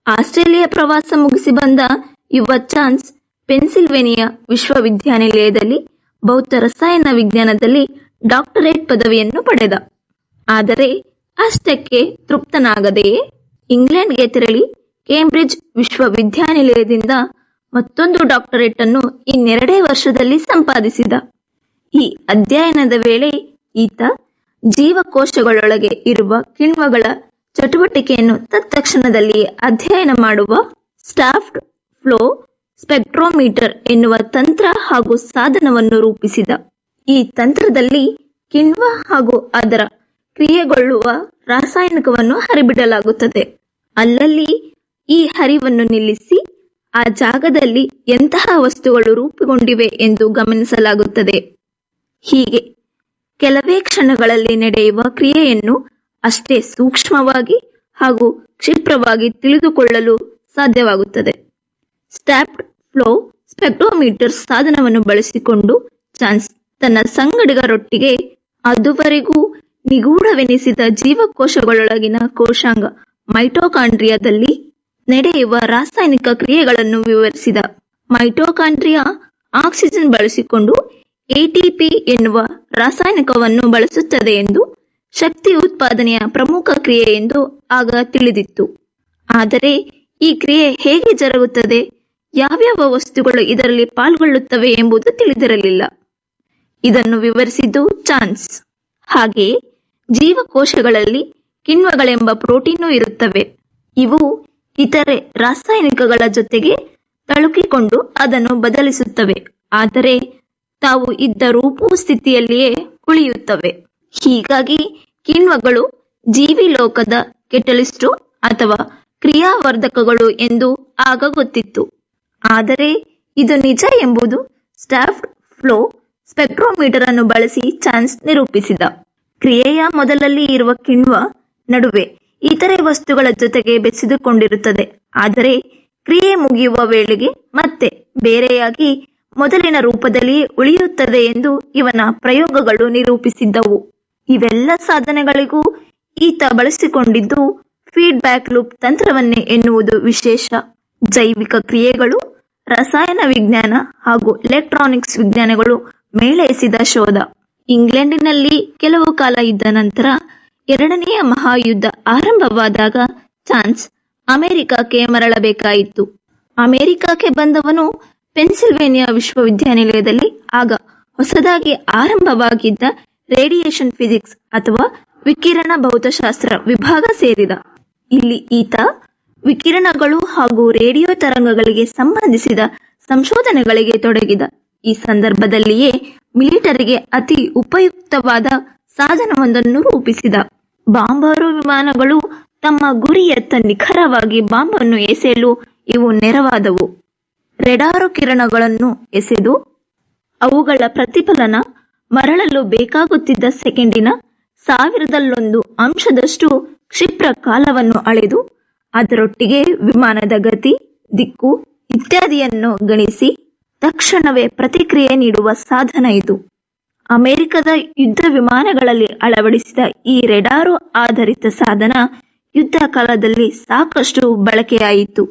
Australia ಪ್ರವಾಸ ಮುಗಿಸಿ ಬಂದ ಯುವ ಚಾನ್ಸ್ ಪೆನ್ಸಿಲ್ವೇನಿಯಾ ವಿಶ್ವವಿದ್ಯಾನಿಲಯದಲ್ಲಿ ಭೌತ ರಸಾಯನ ವಿಜ್ಞಾನದಲ್ಲಿ ಡಾಕ್ಟರೇಟ್ ಪದವಿಯನ್ನು ಪಡೆದ ಆದರೆ ಅಷ್ಟಕ್ಕೆ ತೃಪ್ತನಾಗದೆಯೇ ಇಂಗ್ಲೆಂಡ್ಗೆ ತೆರಳಿ ಕೇಂಬ್ರಿಡ್ಜ್ ವಿಶ್ವವಿದ್ಯಾನಿಲಯದಿಂದ ಮತ್ತೊಂದು ಡಾಕ್ಟರೇಟ್ ಅನ್ನು ಇನ್ನೆರಡೇ ವರ್ಷದಲ್ಲಿ ಸಂಪಾದಿಸಿದ ಈ ಅಧ್ಯಯನದ ವೇಳೆ ಈತ ಜೀವಕೋಶಗಳೊಳಗೆ ಇರುವ ಕಿಣ್ವಗಳ ಚಟುವಟಿಕೆಯನ್ನು ತತ್ಕ್ಷಣದಲ್ಲಿಯೇ ಅಧ್ಯಯನ ಮಾಡುವ ಸ್ಟಾಫ್ಡ್ ಫ್ಲೋ ಸ್ಪೆಕ್ಟ್ರೋಮೀಟರ್ ಎನ್ನುವ ತಂತ್ರ ಹಾಗೂ ಸಾಧನವನ್ನು ರೂಪಿಸಿದ ಈ ತಂತ್ರದಲ್ಲಿ ಕಿಣ್ವ ಹಾಗೂ ಅದರ ಕ್ರಿಯೆಗೊಳ್ಳುವ ರಾಸಾಯನಿಕವನ್ನು ಹರಿಬಿಡಲಾಗುತ್ತದೆ ಅಲ್ಲಲ್ಲಿ ಈ ಹರಿವನ್ನು ನಿಲ್ಲಿಸಿ ಆ ಜಾಗದಲ್ಲಿ ಎಂತಹ ವಸ್ತುಗಳು ರೂಪುಗೊಂಡಿವೆ ಎಂದು ಗಮನಿಸಲಾಗುತ್ತದೆ ಹೀಗೆ ಕೆಲವೇ ಕ್ಷಣಗಳಲ್ಲಿ ನಡೆಯುವ ಕ್ರಿಯೆಯನ್ನು ಅಷ್ಟೇ ಸೂಕ್ಷ್ಮವಾಗಿ ಹಾಗೂ ಕ್ಷಿಪ್ರವಾಗಿ ತಿಳಿದುಕೊಳ್ಳಲು ಸಾಧ್ಯವಾಗುತ್ತದೆ ಸ್ಟ್ಯಾಪ್ಡ್ ಫ್ಲೋ ಸ್ಪೆಕ್ಟ್ರೋಮೀಟರ್ ಸಾಧನವನ್ನು ಬಳಸಿಕೊಂಡು ಚಾನ್ಸ್ ತನ್ನ ಸಂಗಡಿಗರೊಟ್ಟಿಗೆ ಅದುವರೆಗೂ ನಿಗೂಢವೆನಿಸಿದ ಜೀವಕೋಶಗಳೊಳಗಿನ ಕೋಶಾಂಗ ಮೈಟೋಕಾಂಡ್ರಿಯಾದಲ್ಲಿ ನಡೆಯುವ ರಾಸಾಯನಿಕ ಕ್ರಿಯೆಗಳನ್ನು ವಿವರಿಸಿದ ಮೈಟೋಕಾಂಡ್ರಿಯಾ ಆಕ್ಸಿಜನ್ ಬಳಸಿಕೊಂಡು ಎಟಿಪಿ ಎನ್ನುವ ರಾಸಾಯನಿಕವನ್ನು ಬಳಸುತ್ತದೆ ಎಂದು ಶಕ್ತಿ ಉತ್ಪಾದನೆಯ ಪ್ರಮುಖ ಕ್ರಿಯೆ ಎಂದು ಆಗ ತಿಳಿದಿತ್ತು ಆದರೆ ಈ ಕ್ರಿಯೆ ಹೇಗೆ ಜರುಗುತ್ತದೆ ಯಾವ್ಯಾವ ವಸ್ತುಗಳು ಇದರಲ್ಲಿ ಪಾಲ್ಗೊಳ್ಳುತ್ತವೆ ಎಂಬುದು ತಿಳಿದಿರಲಿಲ್ಲ ಇದನ್ನು ವಿವರಿಸಿದ್ದು ಚಾನ್ಸ್ ಹಾಗೆಯೇ ಜೀವಕೋಶಗಳಲ್ಲಿ ಕಿಣ್ವಗಳೆಂಬ ಪ್ರೋಟೀನು ಇರುತ್ತವೆ ಇವು ಇತರೆ ರಾಸಾಯನಿಕಗಳ ಜೊತೆಗೆ ತಳುಕಿಕೊಂಡು ಅದನ್ನು ಬದಲಿಸುತ್ತವೆ ಆದರೆ ತಾವು ಇದ್ದ ರೂಪು ಸ್ಥಿತಿಯಲ್ಲಿಯೇ ಉಳಿಯುತ್ತವೆ ಹೀಗಾಗಿ ಕಿಣ್ವಗಳು ಜೀವಿ ಲೋಕದ ಕೆಟಲಿಸ್ಟು ಅಥವಾ ಕ್ರಿಯಾವರ್ಧಕಗಳು ಎಂದು ಆಗ ಗೊತ್ತಿತ್ತು ಆದರೆ ಇದು ನಿಜ ಎಂಬುದು ಸ್ಟಾಫ್ಡ್ ಫ್ಲೋ ಸ್ಪೆಕ್ಟ್ರೋಮೀಟರ್ ಅನ್ನು ಬಳಸಿ ಚಾನ್ಸ್ ನಿರೂಪಿಸಿದ ಕ್ರಿಯೆಯ ಮೊದಲಲ್ಲಿ ಇರುವ ಕಿಣ್ವ ನಡುವೆ ಇತರೆ ವಸ್ತುಗಳ ಜೊತೆಗೆ ಬೆಸೆದುಕೊಂಡಿರುತ್ತದೆ ಆದರೆ ಕ್ರಿಯೆ ಮುಗಿಯುವ ವೇಳೆಗೆ ಮತ್ತೆ ಬೇರೆಯಾಗಿ ಮೊದಲಿನ ರೂಪದಲ್ಲಿಯೇ ಉಳಿಯುತ್ತದೆ ಎಂದು ಇವನ ಪ್ರಯೋಗಗಳು ನಿರೂಪಿಸಿದ್ದವು ಇವೆಲ್ಲ ಸಾಧನೆಗಳಿಗೂ ಈತ ಬಳಸಿಕೊಂಡಿದ್ದು ಫೀಡ್ಬ್ಯಾಕ್ ಲೂಪ್ ತಂತ್ರವನ್ನೇ ಎನ್ನುವುದು ವಿಶೇಷ ಜೈವಿಕ ಕ್ರಿಯೆಗಳು ರಸಾಯನ ವಿಜ್ಞಾನ ಹಾಗೂ ಎಲೆಕ್ಟ್ರಾನಿಕ್ಸ್ ವಿಜ್ಞಾನಗಳು ಮೇಳೈಸಿದ ಶೋಧ ಇಂಗ್ಲೆಂಡಿನಲ್ಲಿ ಕೆಲವು ಕಾಲ ಇದ್ದ ನಂತರ ಎರಡನೆಯ ಮಹಾಯುದ್ಧ ಆರಂಭವಾದಾಗ ಚಾನ್ಸ್ ಅಮೆರಿಕಕ್ಕೆ ಮರಳಬೇಕಾಯಿತು ಅಮೆರಿಕಕ್ಕೆ ಬಂದವನು ಪೆನ್ಸಿಲ್ವೇನಿಯಾ ವಿಶ್ವವಿದ್ಯಾನಿಲಯದಲ್ಲಿ ಆಗ ಹೊಸದಾಗಿ ಆರಂಭವಾಗಿದ್ದ ರೇಡಿಯೇಷನ್ ಫಿಸಿಕ್ಸ್ ಅಥವಾ ವಿಕಿರಣ ಭೌತಶಾಸ್ತ್ರ ವಿಭಾಗ ಸೇರಿದ ಇಲ್ಲಿ ಈತ ವಿಕಿರಣಗಳು ಹಾಗೂ ರೇಡಿಯೋ ತರಂಗಗಳಿಗೆ ಸಂಬಂಧಿಸಿದ ಸಂಶೋಧನೆಗಳಿಗೆ ತೊಡಗಿದ ಈ ಸಂದರ್ಭದಲ್ಲಿಯೇ ಮಿಲಿಟರಿಗೆ ಅತಿ ಉಪಯುಕ್ತವಾದ ಸಾಧನವೊಂದನ್ನು ರೂಪಿಸಿದ ಬಾಂಬಾರು ವಿಮಾನಗಳು ತಮ್ಮ ಗುರಿಯತ್ತ ನಿಖರವಾಗಿ ಬಾಂಬನ್ನು ಎಸೆಯಲು ಇವು ನೆರವಾದವು ರೆಡಾರು ಕಿರಣಗಳನ್ನು ಎಸೆದು ಅವುಗಳ ಪ್ರತಿಫಲನ ಮರಳಲು ಬೇಕಾಗುತ್ತಿದ್ದ ಸೆಕೆಂಡಿನ ಸಾವಿರದಲ್ಲೊಂದು ಅಂಶದಷ್ಟು ಕ್ಷಿಪ್ರ ಕಾಲವನ್ನು ಅಳೆದು ಅದರೊಟ್ಟಿಗೆ ವಿಮಾನದ ಗತಿ ದಿಕ್ಕು ಇತ್ಯಾದಿಯನ್ನು ಗಣಿಸಿ ತಕ್ಷಣವೇ ಪ್ರತಿಕ್ರಿಯೆ ನೀಡುವ ಸಾಧನ ಇದು ಅಮೆರಿಕದ ಯುದ್ಧ ವಿಮಾನಗಳಲ್ಲಿ ಅಳವಡಿಸಿದ ಈ ರೆಡಾರು ಆಧಾರಿತ ಸಾಧನ ಯುದ್ಧ ಕಾಲದಲ್ಲಿ ಸಾಕಷ್ಟು ಬಳಕೆಯಾಯಿತು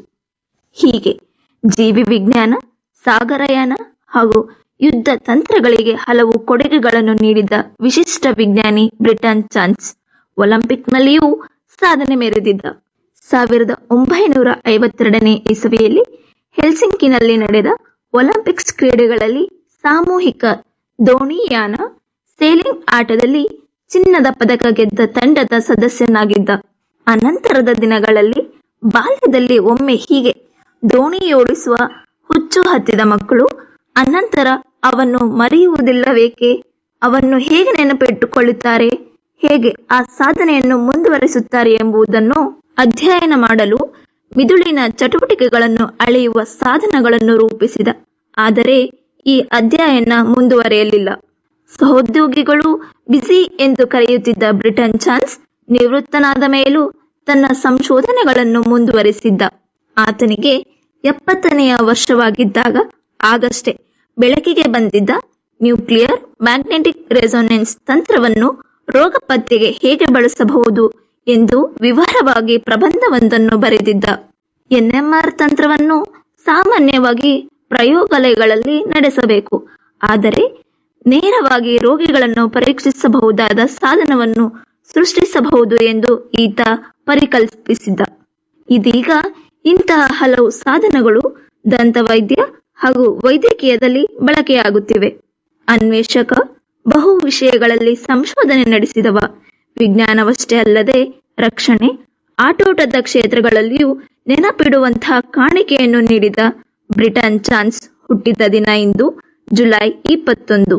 ಹೀಗೆ ಜೀವಿ ವಿಜ್ಞಾನ ಸಾಗರಯಾನ ಹಾಗೂ ಯುದ್ಧ ತಂತ್ರಗಳಿಗೆ ಹಲವು ಕೊಡುಗೆಗಳನ್ನು ನೀಡಿದ ವಿಶಿಷ್ಟ ವಿಜ್ಞಾನಿ ಬ್ರಿಟನ್ ಚಾನ್ಸ್ ಒಲಿಂಪಿಕ್ನಲ್ಲಿಯೂ ಸಾಧನೆ ಮೆರೆದಿದ್ದ ಸಾವಿರದ ಒಂಬೈನೂರ ಐವತ್ತೆರಡನೇ ಇಸವಿಯಲ್ಲಿ ಹೆಲ್ಸಿಂಕಿನಲ್ಲಿ ನಡೆದ ಒಲಿಂಪಿಕ್ಸ್ ಕ್ರೀಡೆಗಳಲ್ಲಿ ಸಾಮೂಹಿಕ ದೋಣಿಯಾನ ಸೇಲಿಂಗ್ ಆಟದಲ್ಲಿ ಚಿನ್ನದ ಪದಕ ಗೆದ್ದ ತಂಡದ ಸದಸ್ಯನಾಗಿದ್ದ ಅನಂತರದ ದಿನಗಳಲ್ಲಿ ಬಾಲ್ಯದಲ್ಲಿ ಒಮ್ಮೆ ಹೀಗೆ ದೋಣಿಯೋಡಿಸುವ ಹುಚ್ಚು ಹತ್ತಿದ ಮಕ್ಕಳು ಅನಂತರ ಅವನ್ನು ಮರೆಯುವುದಿಲ್ಲವೇಕೆ ಅವನ್ನು ಹೇಗೆ ನೆನಪಿಟ್ಟುಕೊಳ್ಳುತ್ತಾರೆ ಹೇಗೆ ಆ ಸಾಧನೆಯನ್ನು ಮುಂದುವರಿಸುತ್ತಾರೆ ಎಂಬುದನ್ನು ಅಧ್ಯಯನ ಮಾಡಲು ಮಿದುಳಿನ ಚಟುವಟಿಕೆಗಳನ್ನು ಅಳೆಯುವ ಸಾಧನಗಳನ್ನು ರೂಪಿಸಿದ ಆದರೆ ಈ ಅಧ್ಯಯನ ಮುಂದುವರೆಯಲಿಲ್ಲ ಸಹೋದ್ಯೋಗಿಗಳು ಬಿಸಿ ಎಂದು ಕರೆಯುತ್ತಿದ್ದ ಬ್ರಿಟನ್ ಚಾನ್ಸ್ ನಿವೃತ್ತನಾದ ಮೇಲೂ ತನ್ನ ಸಂಶೋಧನೆಗಳನ್ನು ಮುಂದುವರಿಸಿದ್ದ ಆತನಿಗೆ ಎಪ್ಪತ್ತನೆಯ ವರ್ಷವಾಗಿದ್ದಾಗ ಆಗಷ್ಟೇ ಬೆಳಕಿಗೆ ಬಂದಿದ್ದ ನ್ಯೂಕ್ಲಿಯರ್ ಮ್ಯಾಗ್ನೆಟಿಕ್ ರೆಸೊನೆನ್ಸ್ ತಂತ್ರವನ್ನು ರೋಗ ಪತ್ತೆಗೆ ಹೇಗೆ ಬಳಸಬಹುದು ಎಂದು ವಿವರವಾಗಿ ಪ್ರಬಂಧವೊಂದನ್ನು ಬರೆದಿದ್ದ ಎನ್ಎಂಆರ್ ತಂತ್ರವನ್ನು ಸಾಮಾನ್ಯವಾಗಿ ಪ್ರಯೋಗಾಲಯಗಳಲ್ಲಿ ನಡೆಸಬೇಕು ಆದರೆ ನೇರವಾಗಿ ರೋಗಿಗಳನ್ನು ಪರೀಕ್ಷಿಸಬಹುದಾದ ಸಾಧನವನ್ನು ಸೃಷ್ಟಿಸಬಹುದು ಎಂದು ಈತ ಪರಿಕಲ್ಪಿಸಿದ್ದ ಇದೀಗ ಇಂತಹ ಹಲವು ಸಾಧನಗಳು ದಂತವೈದ್ಯ ಹಾಗೂ ವೈದ್ಯಕೀಯದಲ್ಲಿ ಬಳಕೆಯಾಗುತ್ತಿವೆ ಅನ್ವೇಷಕ ಬಹು ವಿಷಯಗಳಲ್ಲಿ ಸಂಶೋಧನೆ ನಡೆಸಿದವ ವಿಜ್ಞಾನವಷ್ಟೇ ಅಲ್ಲದೆ ರಕ್ಷಣೆ ಆಟೋಟದ ಕ್ಷೇತ್ರಗಳಲ್ಲಿಯೂ ನೆನಪಿಡುವಂತಹ ಕಾಣಿಕೆಯನ್ನು ನೀಡಿದ ಬ್ರಿಟನ್ ಚಾನ್ಸ್ ಹುಟ್ಟಿದ ದಿನ ಇಂದು ಜುಲೈ ಇಪ್ಪತ್ತೊಂದು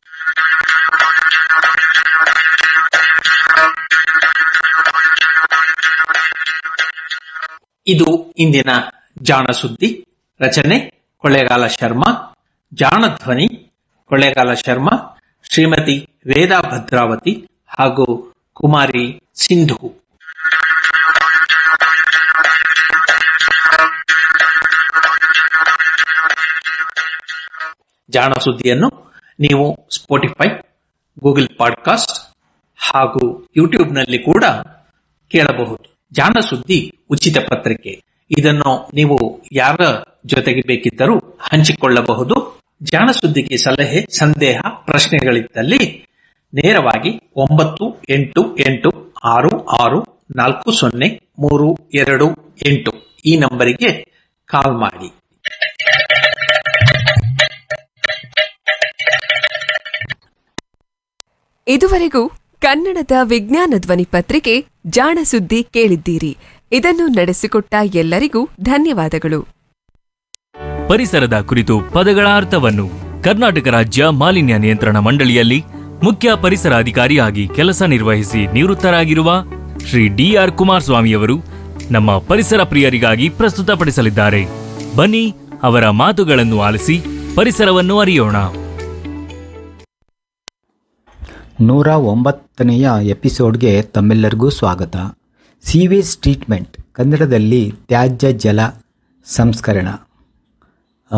ಇದು ಇಂದಿನ ಜಾಣ ಸುದ್ದಿ ರಚನೆ ಕೊಳ್ಳೇಗಾಲ ಶರ್ಮಾ ಜಾಣ ಧ್ವನಿ ಕೊಳ್ಳೇಗಾಲ ಶರ್ಮಾ ಶ್ರೀಮತಿ ವೇದಾ ಭದ್ರಾವತಿ ಹಾಗೂ ಕುಮಾರಿ ಸಿಂಧು ಜಾಣ ಸುದ್ದಿಯನ್ನು ನೀವು ಸ್ಪೋಟಿಫೈ ಗೂಗಲ್ ಪಾಡ್ಕಾಸ್ಟ್ ಹಾಗೂ ಯೂಟ್ಯೂಬ್ನಲ್ಲಿ ಕೂಡ ಕೇಳಬಹುದು ಜಾಣ ಸುದ್ದಿ ಉಚಿತ ಪತ್ರಿಕೆ ಇದನ್ನು ನೀವು ಯಾರ ಜೊತೆಗೆ ಬೇಕಿದ್ದರೂ ಹಂಚಿಕೊಳ್ಳಬಹುದು ಜಾಣ ಸುದ್ದಿಗೆ ಸಲಹೆ ಸಂದೇಹ ಪ್ರಶ್ನೆಗಳಿದ್ದಲ್ಲಿ ನೇರವಾಗಿ ಒಂಬತ್ತು ಎಂಟು ಎಂಟು ಆರು ಆರು ನಾಲ್ಕು ಸೊನ್ನೆ ಮೂರು ಎರಡು ಎಂಟು ಈ ನಂಬರಿಗೆ ಕಾಲ್ ಮಾಡಿ ಇದುವರೆಗೂ ಕನ್ನಡದ ವಿಜ್ಞಾನ ಧ್ವನಿ ಪತ್ರಿಕೆ ಜಾಣ ಸುದ್ದಿ ಕೇಳಿದ್ದೀರಿ ಇದನ್ನು ನಡೆಸಿಕೊಟ್ಟ ಎಲ್ಲರಿಗೂ ಧನ್ಯವಾದಗಳು ಪರಿಸರದ ಕುರಿತು ಪದಗಳ ಅರ್ಥವನ್ನು ಕರ್ನಾಟಕ ರಾಜ್ಯ ಮಾಲಿನ್ಯ ನಿಯಂತ್ರಣ ಮಂಡಳಿಯಲ್ಲಿ ಮುಖ್ಯ ಪರಿಸರ ಅಧಿಕಾರಿಯಾಗಿ ಕೆಲಸ ನಿರ್ವಹಿಸಿ ನಿವೃತ್ತರಾಗಿರುವ ಶ್ರೀ ಡಿಆರ್ ಕುಮಾರಸ್ವಾಮಿಯವರು ನಮ್ಮ ಪರಿಸರ ಪ್ರಿಯರಿಗಾಗಿ ಪ್ರಸ್ತುತಪಡಿಸಲಿದ್ದಾರೆ ಬನ್ನಿ ಅವರ ಮಾತುಗಳನ್ನು ಆಲಿಸಿ ಪರಿಸರವನ್ನು ಅರಿಯೋಣ ನೂರ ಒಂಬತ್ತನೆಯ ಎಪಿಸೋಡ್ಗೆ ತಮ್ಮೆಲ್ಲರಿಗೂ ಸ್ವಾಗತ ಸೀವೇಜ್ ಟ್ರೀಟ್ಮೆಂಟ್ ಕನ್ನಡದಲ್ಲಿ ತ್ಯಾಜ್ಯ ಜಲ ಸಂಸ್ಕರಣ ಆ,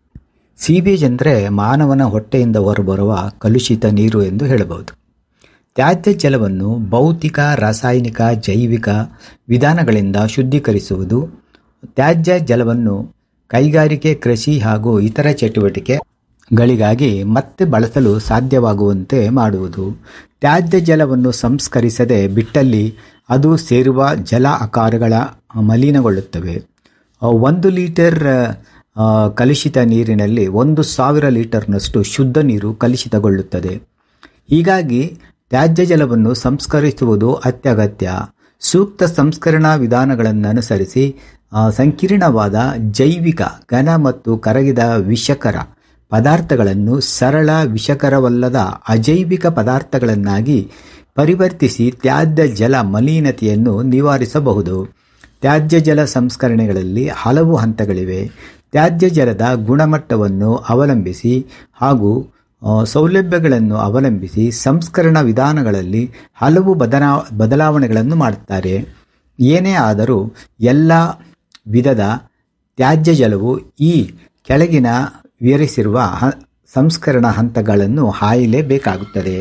ಸೀವೇಜ್ ಅಂದರೆ ಮಾನವನ ಹೊಟ್ಟೆಯಿಂದ ಹೊರಬರುವ ಕಲುಷಿತ ನೀರು ಎಂದು ಹೇಳಬಹುದು ತ್ಯಾಜ್ಯ ಜಲವನ್ನು ಭೌತಿಕ ರಾಸಾಯನಿಕ ಜೈವಿಕ ವಿಧಾನಗಳಿಂದ ಶುದ್ಧೀಕರಿಸುವುದು ತ್ಯಾಜ್ಯ ಜಲವನ್ನು ಕೈಗಾರಿಕೆ ಕೃಷಿ ಹಾಗೂ ಇತರ ಚಟುವಟಿಕೆಗಳಿಗಾಗಿ ಮತ್ತೆ ಬಳಸಲು ಸಾಧ್ಯವಾಗುವಂತೆ ಮಾಡುವುದು ತ್ಯಾಜ್ಯ ಜಲವನ್ನು ಸಂಸ್ಕರಿಸದೆ ಬಿಟ್ಟಲ್ಲಿ ಅದು ಸೇರುವ ಜಲ ಆಕಾರಗಳ ಮಲಿನಗೊಳ್ಳುತ್ತವೆ ಆ, ಒಂದು ಲೀಟರ್ ಆ, ಕಲುಷಿತ ನೀರಿನಲ್ಲಿ ಒಂದು ಸಾವಿರ ಲೀಟರ್ನಷ್ಟು ಶುದ್ಧ ನೀರು ಕಲುಷಿತಗೊಳ್ಳುತ್ತದೆ ಹೀಗಾಗಿ ತ್ಯಾಜ್ಯ ಜಲವನ್ನು ಸಂಸ್ಕರಿಸುವುದು ಅತ್ಯಗತ್ಯ ಸೂಕ್ತ ಸಂಸ್ಕರಣಾ ವಿಧಾನಗಳನ್ನು ಅನುಸರಿಸಿ ಆ, ಸಂಕೀರ್ಣವಾದ ಜೈವಿಕ ಘನ ಮತ್ತು ಕರಗಿದ ವಿಷಕರ ಪದಾರ್ಥಗಳನ್ನು ಸರಳ ವಿಷಕರವಲ್ಲದ ಅಜೈವಿಕ ಪದಾರ್ಥಗಳನ್ನಾಗಿ ಪರಿವರ್ತಿಸಿ ತ್ಯಾಜ್ಯ ಜಲ ಮಲಿನತೆಯನ್ನು ನಿವಾರಿಸಬಹುದು ತ್ಯಾಜ್ಯ ಜಲ ಸಂಸ್ಕರಣೆಗಳಲ್ಲಿ ಹಲವು ಹಂತಗಳಿವೆ ತ್ಯಾಜ್ಯ ಜಲದ ಗುಣಮಟ್ಟವನ್ನು ಅವಲಂಬಿಸಿ ಹಾಗೂ ಆ, ಸೌಲಭ್ಯಗಳನ್ನು ಅವಲಂಬಿಸಿ ಸಂಸ್ಕರಣಾ ವಿಧಾನಗಳಲ್ಲಿ ಹಲವು ಬದಲಾ ಬದಲಾವಣೆಗಳನ್ನು ಮಾಡುತ್ತಾರೆ ಏನೇ ಆದರೂ ಎಲ್ಲ ವಿಧದ ತ್ಯಾಜ್ಯ ಜಲವು ಈ ಕೆಳಗಿನ ವಿವರಿಸಿರುವ ಹ ಸಂಸ್ಕರಣಾ ಹಂತಗಳನ್ನು ಹಾಯಲೇಬೇಕಾಗುತ್ತದೆ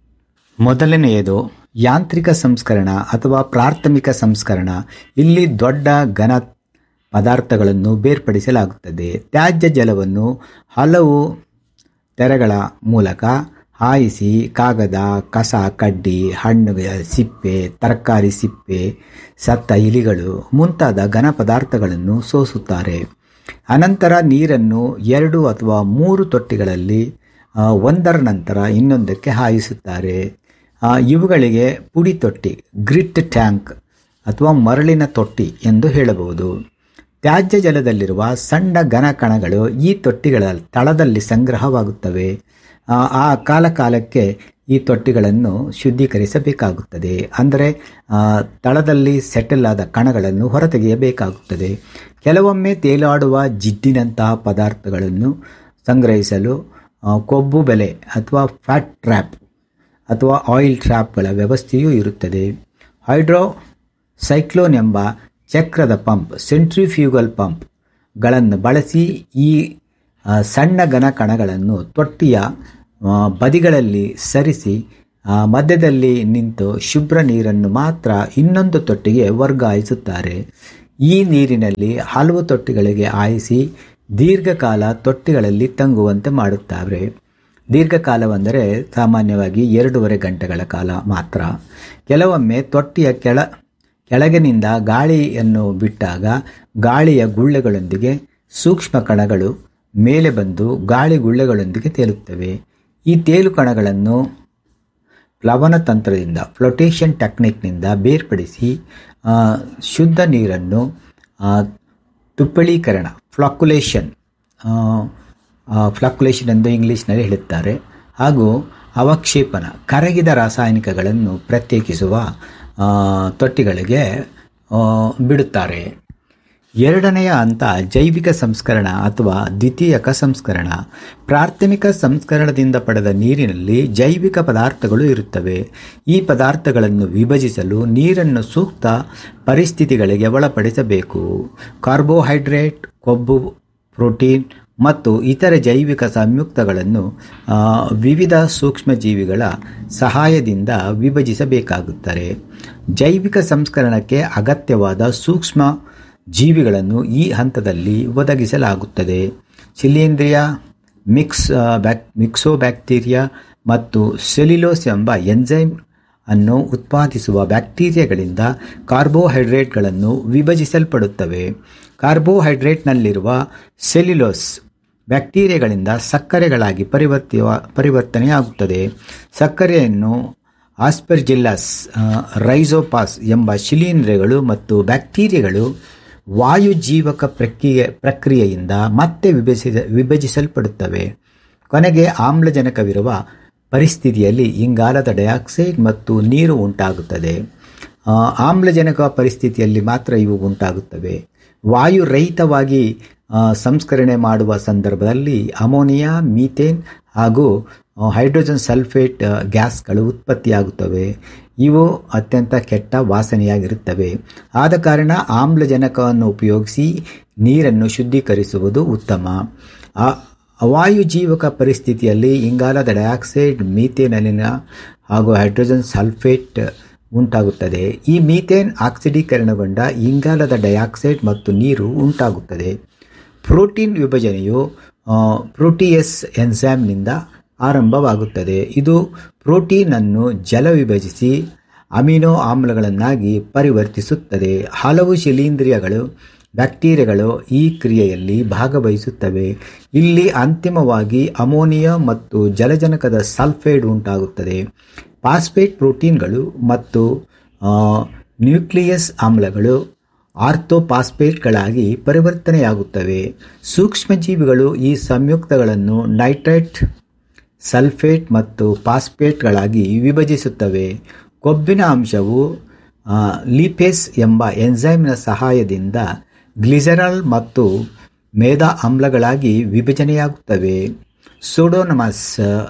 ಮೊದಲನೆಯದು ಯಾಂತ್ರಿಕ ಸಂಸ್ಕರಣ ಅಥವಾ ಪ್ರಾಥಮಿಕ ಸಂಸ್ಕರಣ ಇಲ್ಲಿ ದೊಡ್ಡ ಘನ ಪದಾರ್ಥಗಳನ್ನು ಬೇರ್ಪಡಿಸಲಾಗುತ್ತದೆ ತ್ಯಾಜ್ಯ ಜಲವನ್ನು ಹಲವು ತೆರೆಗಳ ಮೂಲಕ ಹಾಯಿಸಿ ಕಾಗದ ಕಸ ಕಡ್ಡಿ ಹಣ್ಣುಗಳ ಸಿಪ್ಪೆ ತರಕಾರಿ ಸಿಪ್ಪೆ ಸತ್ತ ಇಲಿಗಳು ಮುಂತಾದ ಘನ ಪದಾರ್ಥಗಳನ್ನು ಸೋಸುತ್ತಾರೆ ಅನಂತರ ನೀರನ್ನು ಎರಡು ಅಥವಾ ಮೂರು ತೊಟ್ಟಿಗಳಲ್ಲಿ ಆ, ಒಂದರ ನಂತರ ಇನ್ನೊಂದಕ್ಕೆ ಹಾಯಿಸುತ್ತಾರೆ ಆ, ಇವುಗಳಿಗೆ ಪುಡಿ ತೊಟ್ಟಿ ಗ್ರಿಟ್ ಟ್ಯಾಂಕ್ ಅಥವಾ ಮರಳಿನ ತೊಟ್ಟಿ ಎಂದು ಹೇಳಬಹುದು ತ್ಯಾಜ್ಯ ಜಲದಲ್ಲಿರುವ ಸಣ್ಣ ಘನ ಕಣಗಳು ಈ ತೊಟ್ಟಿಗಳ ತಳದಲ್ಲಿ ಸಂಗ್ರಹವಾಗುತ್ತವೆ ಆ, ಆ ಕಾಲ ಕಾಲಕ್ಕೆ ಈ ತೊಟ್ಟಿಗಳನ್ನು ಶುದ್ಧೀಕರಿಸಬೇಕಾಗುತ್ತದೆ ಅಂದರೆ ಆ, ತಳದಲ್ಲಿ ಸೆಟಲ್ ಆದ ಕಣಗಳನ್ನು ಹೊರತೆಗೆಯಬೇಕಾಗುತ್ತದೆ ಕೆಲವೊಮ್ಮೆ ತೇಲಾಡುವ ಜಿಡ್ಡಿನಂತಹ ಪದಾರ್ಥಗಳನ್ನು ಸಂಗ್ರಹಿಸಲು ಆ, ಕೊಬ್ಬು ಬೆಲೆ ಅಥವಾ ಫ್ಯಾಟ್ ಟ್ರ್ಯಾಪ್ ಅಥವಾ ಆಯಿಲ್ ಟ್ರ್ಯಾಪ್ಗಳ ವ್ಯವಸ್ಥೆಯೂ ಇರುತ್ತದೆ ಹೈಡ್ರೋ ಸೈಕ್ಲೋನ್ ಎಂಬ ಚಕ್ರದ ಪಂಪ್ ಸೆಂಟ್ರಿಫ್ಯೂಗಲ್ ಪಂಪ್ಗಳನ್ನು ಬಳಸಿ ಈ ಆ, ಸಣ್ಣ ಘನ ಕಣಗಳನ್ನು ತೊಟ್ಟಿಯ ಆ, ಬದಿಗಳಲ್ಲಿ ಸರಿಸಿ ಆ, ಮಧ್ಯದಲ್ಲಿ ನಿಂತು ಶುಭ್ರ ನೀರನ್ನು ಮಾತ್ರ ಇನ್ನೊಂದು ತೊಟ್ಟಿಗೆ ವರ್ಗಾಯಿಸುತ್ತಾರೆ ಈ ನೀರಿನಲ್ಲಿ ಹಲವು ತೊಟ್ಟಿಗಳಿಗೆ ಆಯಿಸಿ ದೀರ್ಘಕಾಲ ತೊಟ್ಟಿಗಳಲ್ಲಿ ತಂಗುವಂತೆ ಮಾಡುತ್ತಾರೆ ದೀರ್ಘಕಾಲವೆಂದರೆ ಸಾಮಾನ್ಯವಾಗಿ ಎರಡೂವರೆ ಗಂಟೆಗಳ ಕಾಲ ಮಾತ್ರ ಕೆಲವೊಮ್ಮೆ ತೊಟ್ಟಿಯ ಕೆಳ ಕೆಳಗಿನಿಂದ ಗಾಳಿಯನ್ನು ಬಿಟ್ಟಾಗ ಗಾಳಿಯ ಗುಳ್ಳೆಗಳೊಂದಿಗೆ ಸೂಕ್ಷ್ಮ ಕಣಗಳು ಮೇಲೆ ಬಂದು ಗಾಳಿ ಗುಳ್ಳೆಗಳೊಂದಿಗೆ ತೇಲುತ್ತವೆ ಈ ತೇಲು ಕಣಗಳನ್ನು ಪ್ಲವನ ತಂತ್ರದಿಂದ ಫ್ಲೋಟೇಷನ್ ಟೆಕ್ನಿಕ್ನಿಂದ ಬೇರ್ಪಡಿಸಿ ಆ, ಶುದ್ಧ ನೀರನ್ನು ಆ, ತುಪ್ಪಳೀಕರಣ ಫ್ಲಾಕ್ಯುಲೇಷನ್ ಫ್ಲಾಕ್ಯುಲೇಷನ್ ಎಂದು ಇಂಗ್ಲೀಷ್ನಲ್ಲಿ ಹೇಳುತ್ತಾರೆ ಹಾಗೂ ಅವಕ್ಷೇಪನ ಕರಗಿದ ರಾಸಾಯನಿಕಗಳನ್ನು ಪ್ರತ್ಯೇಕಿಸುವ ಆ, ತೊಟ್ಟಿಗಳಿಗೆ ಆ, ಬಿಡುತ್ತಾರೆ ಎರಡನೆಯ ಹಂತ ಜೈವಿಕ ಸಂಸ್ಕರಣ ಅಥವಾ ದ್ವಿತೀಯಕ ಸಂಸ್ಕರಣ ಪ್ರಾಥಮಿಕ ಸಂಸ್ಕರಣದಿಂದ ಪಡೆದ ನೀರಿನಲ್ಲಿ ಜೈವಿಕ ಪದಾರ್ಥಗಳು ಇರುತ್ತವೆ ಈ ಪದಾರ್ಥಗಳನ್ನು ವಿಭಜಿಸಲು ನೀರನ್ನು ಸೂಕ್ತ ಪರಿಸ್ಥಿತಿಗಳಿಗೆ ಒಳಪಡಿಸಬೇಕು ಕಾರ್ಬೋಹೈಡ್ರೇಟ್ ಕೊಬ್ಬು ಪ್ರೋಟೀನ್ ಮತ್ತು ಇತರ ಜೈವಿಕ ಸಂಯುಕ್ತಗಳನ್ನು ಆ, ವಿವಿಧ ಸೂಕ್ಷ್ಮಜೀವಿಗಳ ಸಹಾಯದಿಂದ ವಿಭಜಿಸಬೇಕಾಗುತ್ತದೆ ಜೈವಿಕ ಸಂಸ್ಕರಣಕ್ಕೆ ಅಗತ್ಯವಾದ ಸೂಕ್ಷ್ಮ ಜೀವಿಗಳನ್ನು ಈ ಹಂತದಲ್ಲಿ ಒದಗಿಸಲಾಗುತ್ತದೆ ಶಿಲೀಂಧ್ರಿಯ ಮಿಕ್ಸ್ ಆ, ಬ್ಯಾಕ್ ಮಿಕ್ಸೋಬ್ಯಾಕ್ಟೀರಿಯಾ ಮತ್ತು ಸೆಲ್ಯುಲೋಸ್ ಎಂಬ ಎನ್ಸೈಮ್ ಅನ್ನು ಉತ್ಪಾದಿಸುವ ಬ್ಯಾಕ್ಟೀರಿಯಾಗಳಿಂದ ಕಾರ್ಬೋಹೈಡ್ರೇಟ್ಗಳನ್ನು ವಿಭಜಿಸಲ್ಪಡುತ್ತವೆ ಕಾರ್ಬೋಹೈಡ್ರೇಟ್ನಲ್ಲಿರುವ ಸೆಲ್ಯುಲೋಸ್ ಬ್ಯಾಕ್ಟೀರಿಯಾಗಳಿಂದ ಸಕ್ಕರೆಗಳಾಗಿ ಪರಿವರ್ತಿವ ಪರಿವರ್ತನೆಯಾಗುತ್ತದೆ ಸಕ್ಕರೆಯನ್ನು ಆಸ್ಪರ್ಜಿಲ್ಲಸ್ ಆ, ರೈಸೋಪಾಸ್ ಎಂಬ ಶಿಲೀಂಧ್ರಗಳು ಮತ್ತು ಬ್ಯಾಕ್ಟೀರಿಯಾಗಳು ವಾಯುಜೀವಕ ಪ್ರಕ್ರಿಯೆ ಪ್ರಕ್ರಿಯೆಯಿಂದ ಮತ್ತೆ ವಿಭಜಿಸ ವಿಭಜಿಸಲ್ಪಡುತ್ತವೆ ಕೊನೆಗೆ ಆಮ್ಲಜನಕವಿರುವ ಪರಿಸ್ಥಿತಿಯಲ್ಲಿ ಇಂಗಾಲದ ಡೈಆಕ್ಸೈಡ್ ಮತ್ತು ನೀರು ಉಂಟಾಗುತ್ತದೆ ಆ, ಆಮ್ಲಜನಕ ಪರಿಸ್ಥಿತಿಯಲ್ಲಿ ಮಾತ್ರ ಇವು ಉಂಟಾಗುತ್ತವೆ ವಾಯು ರಹಿತವಾಗಿ ಆ, ಸಂಸ್ಕರಣೆ ಮಾಡುವ ಸಂದರ್ಭದಲ್ಲಿ ಅಮೋನಿಯಾ ಮೀಥೇನ್ ಹಾಗೂ ಆ, ಹೈಡ್ರೋಜನ್ ಸಲ್ಫೇಟ್ ಆ, ಗ್ಯಾಸ್ಗಳು ಉತ್ಪತ್ತಿಯಾಗುತ್ತವೆ ಇವು ಅತ್ಯಂತ ಕೆಟ್ಟ ವಾಸನೆಯಾಗಿರುತ್ತವೆ ಆದ ಕಾರಣ ಆಮ್ಲಜನಕವನ್ನು ಉಪಯೋಗಿಸಿ ನೀರನ್ನು ಶುದ್ಧೀಕರಿಸುವುದು ಉತ್ತಮ ಆ ಅವಾಯುಜೀವಕ ಪರಿಸ್ಥಿತಿಯಲ್ಲಿ ಇಂಗಾಲದ ಡೈಆಕ್ಸೈಡ್ ಮೀಥೇನಲ್ಲಿನ ಹಾಗೂ ಹೈಡ್ರೋಜನ್ ಸಲ್ಫೇಟ್ ಉಂಟಾಗುತ್ತದೆ ಈ ಮೀಥೇನ್ ಆಕ್ಸಿಡೀಕರಣಗೊಂಡ ಇಂಗಾಲದ ಡೈಆಕ್ಸೈಡ್ ಮತ್ತು ನೀರು ಉಂಟಾಗುತ್ತದೆ ಪ್ರೋಟೀನ್ ವಿಭಜನೆಯು ಆ, ಪ್ರೋಟಿಯಸ್ ಎನ್ಸೈಮ್ನಿಂದ ಆರಂಭವಾಗುತ್ತದೆ ಇದು ಪ್ರೋಟೀನ್ ಅನ್ನು ಜಲ ವಿಭಜಿಸಿ ಅಮಿನೋ ಆಮ್ಲಗಳನ್ನಾಗಿ ಪರಿವರ್ತಿಸುತ್ತದೆ ಹಲವು ಶಿಲೀಂಧ್ರಿಯಗಳು ಬ್ಯಾಕ್ಟೀರಿಯಾಗಳು ಈ ಕ್ರಿಯೆಯಲ್ಲಿ ಭಾಗವಹಿಸುತ್ತವೆ ಇಲ್ಲಿ ಅಂತಿಮವಾಗಿ ಅಮೋನಿಯಾ ಮತ್ತು ಜಲಜನಕದ ಸಲ್ಫೈಡ್ ಉಂಟಾಗುತ್ತದೆ ಫಾಸ್ಫೇಟ್ ಪ್ರೋಟೀನ್ಗಳು ಮತ್ತು ಆ, ನ್ಯೂಕ್ಲಿಯಸ್ ಆಮ್ಲಗಳು ಆರ್ಥೋಪಾಸ್ಪೇಟ್ಗಳಾಗಿ ಪರಿವರ್ತನೆಯಾಗುತ್ತವೆ ಸೂಕ್ಷ್ಮಜೀವಿಗಳು ಈ ಸಂಯುಕ್ತಗಳನ್ನು ನೈಟ್ರೇಟ್ ಸಲ್ಫೇಟ್ ಮತ್ತು ಫಾಸ್ಫೇಟ್ಗಳಾಗಿ ವಿಭಜಿಸುತ್ತವೆ ಕೊಬ್ಬಿನ ಅಂಶವು ಆ, ಲಿಪೇಸ್ ಎಂಬ ಎನ್ಸೈಮ್ನ ಸಹಾಯದಿಂದ ಗ್ಲಿಸರಾಲ್ ಮತ್ತು ಮೇದಾ ಆಮ್ಲಗಳಾಗಿ ವಿಭಜನೆಯಾಗುತ್ತವೆ ಸೂಡೋನಮಸ್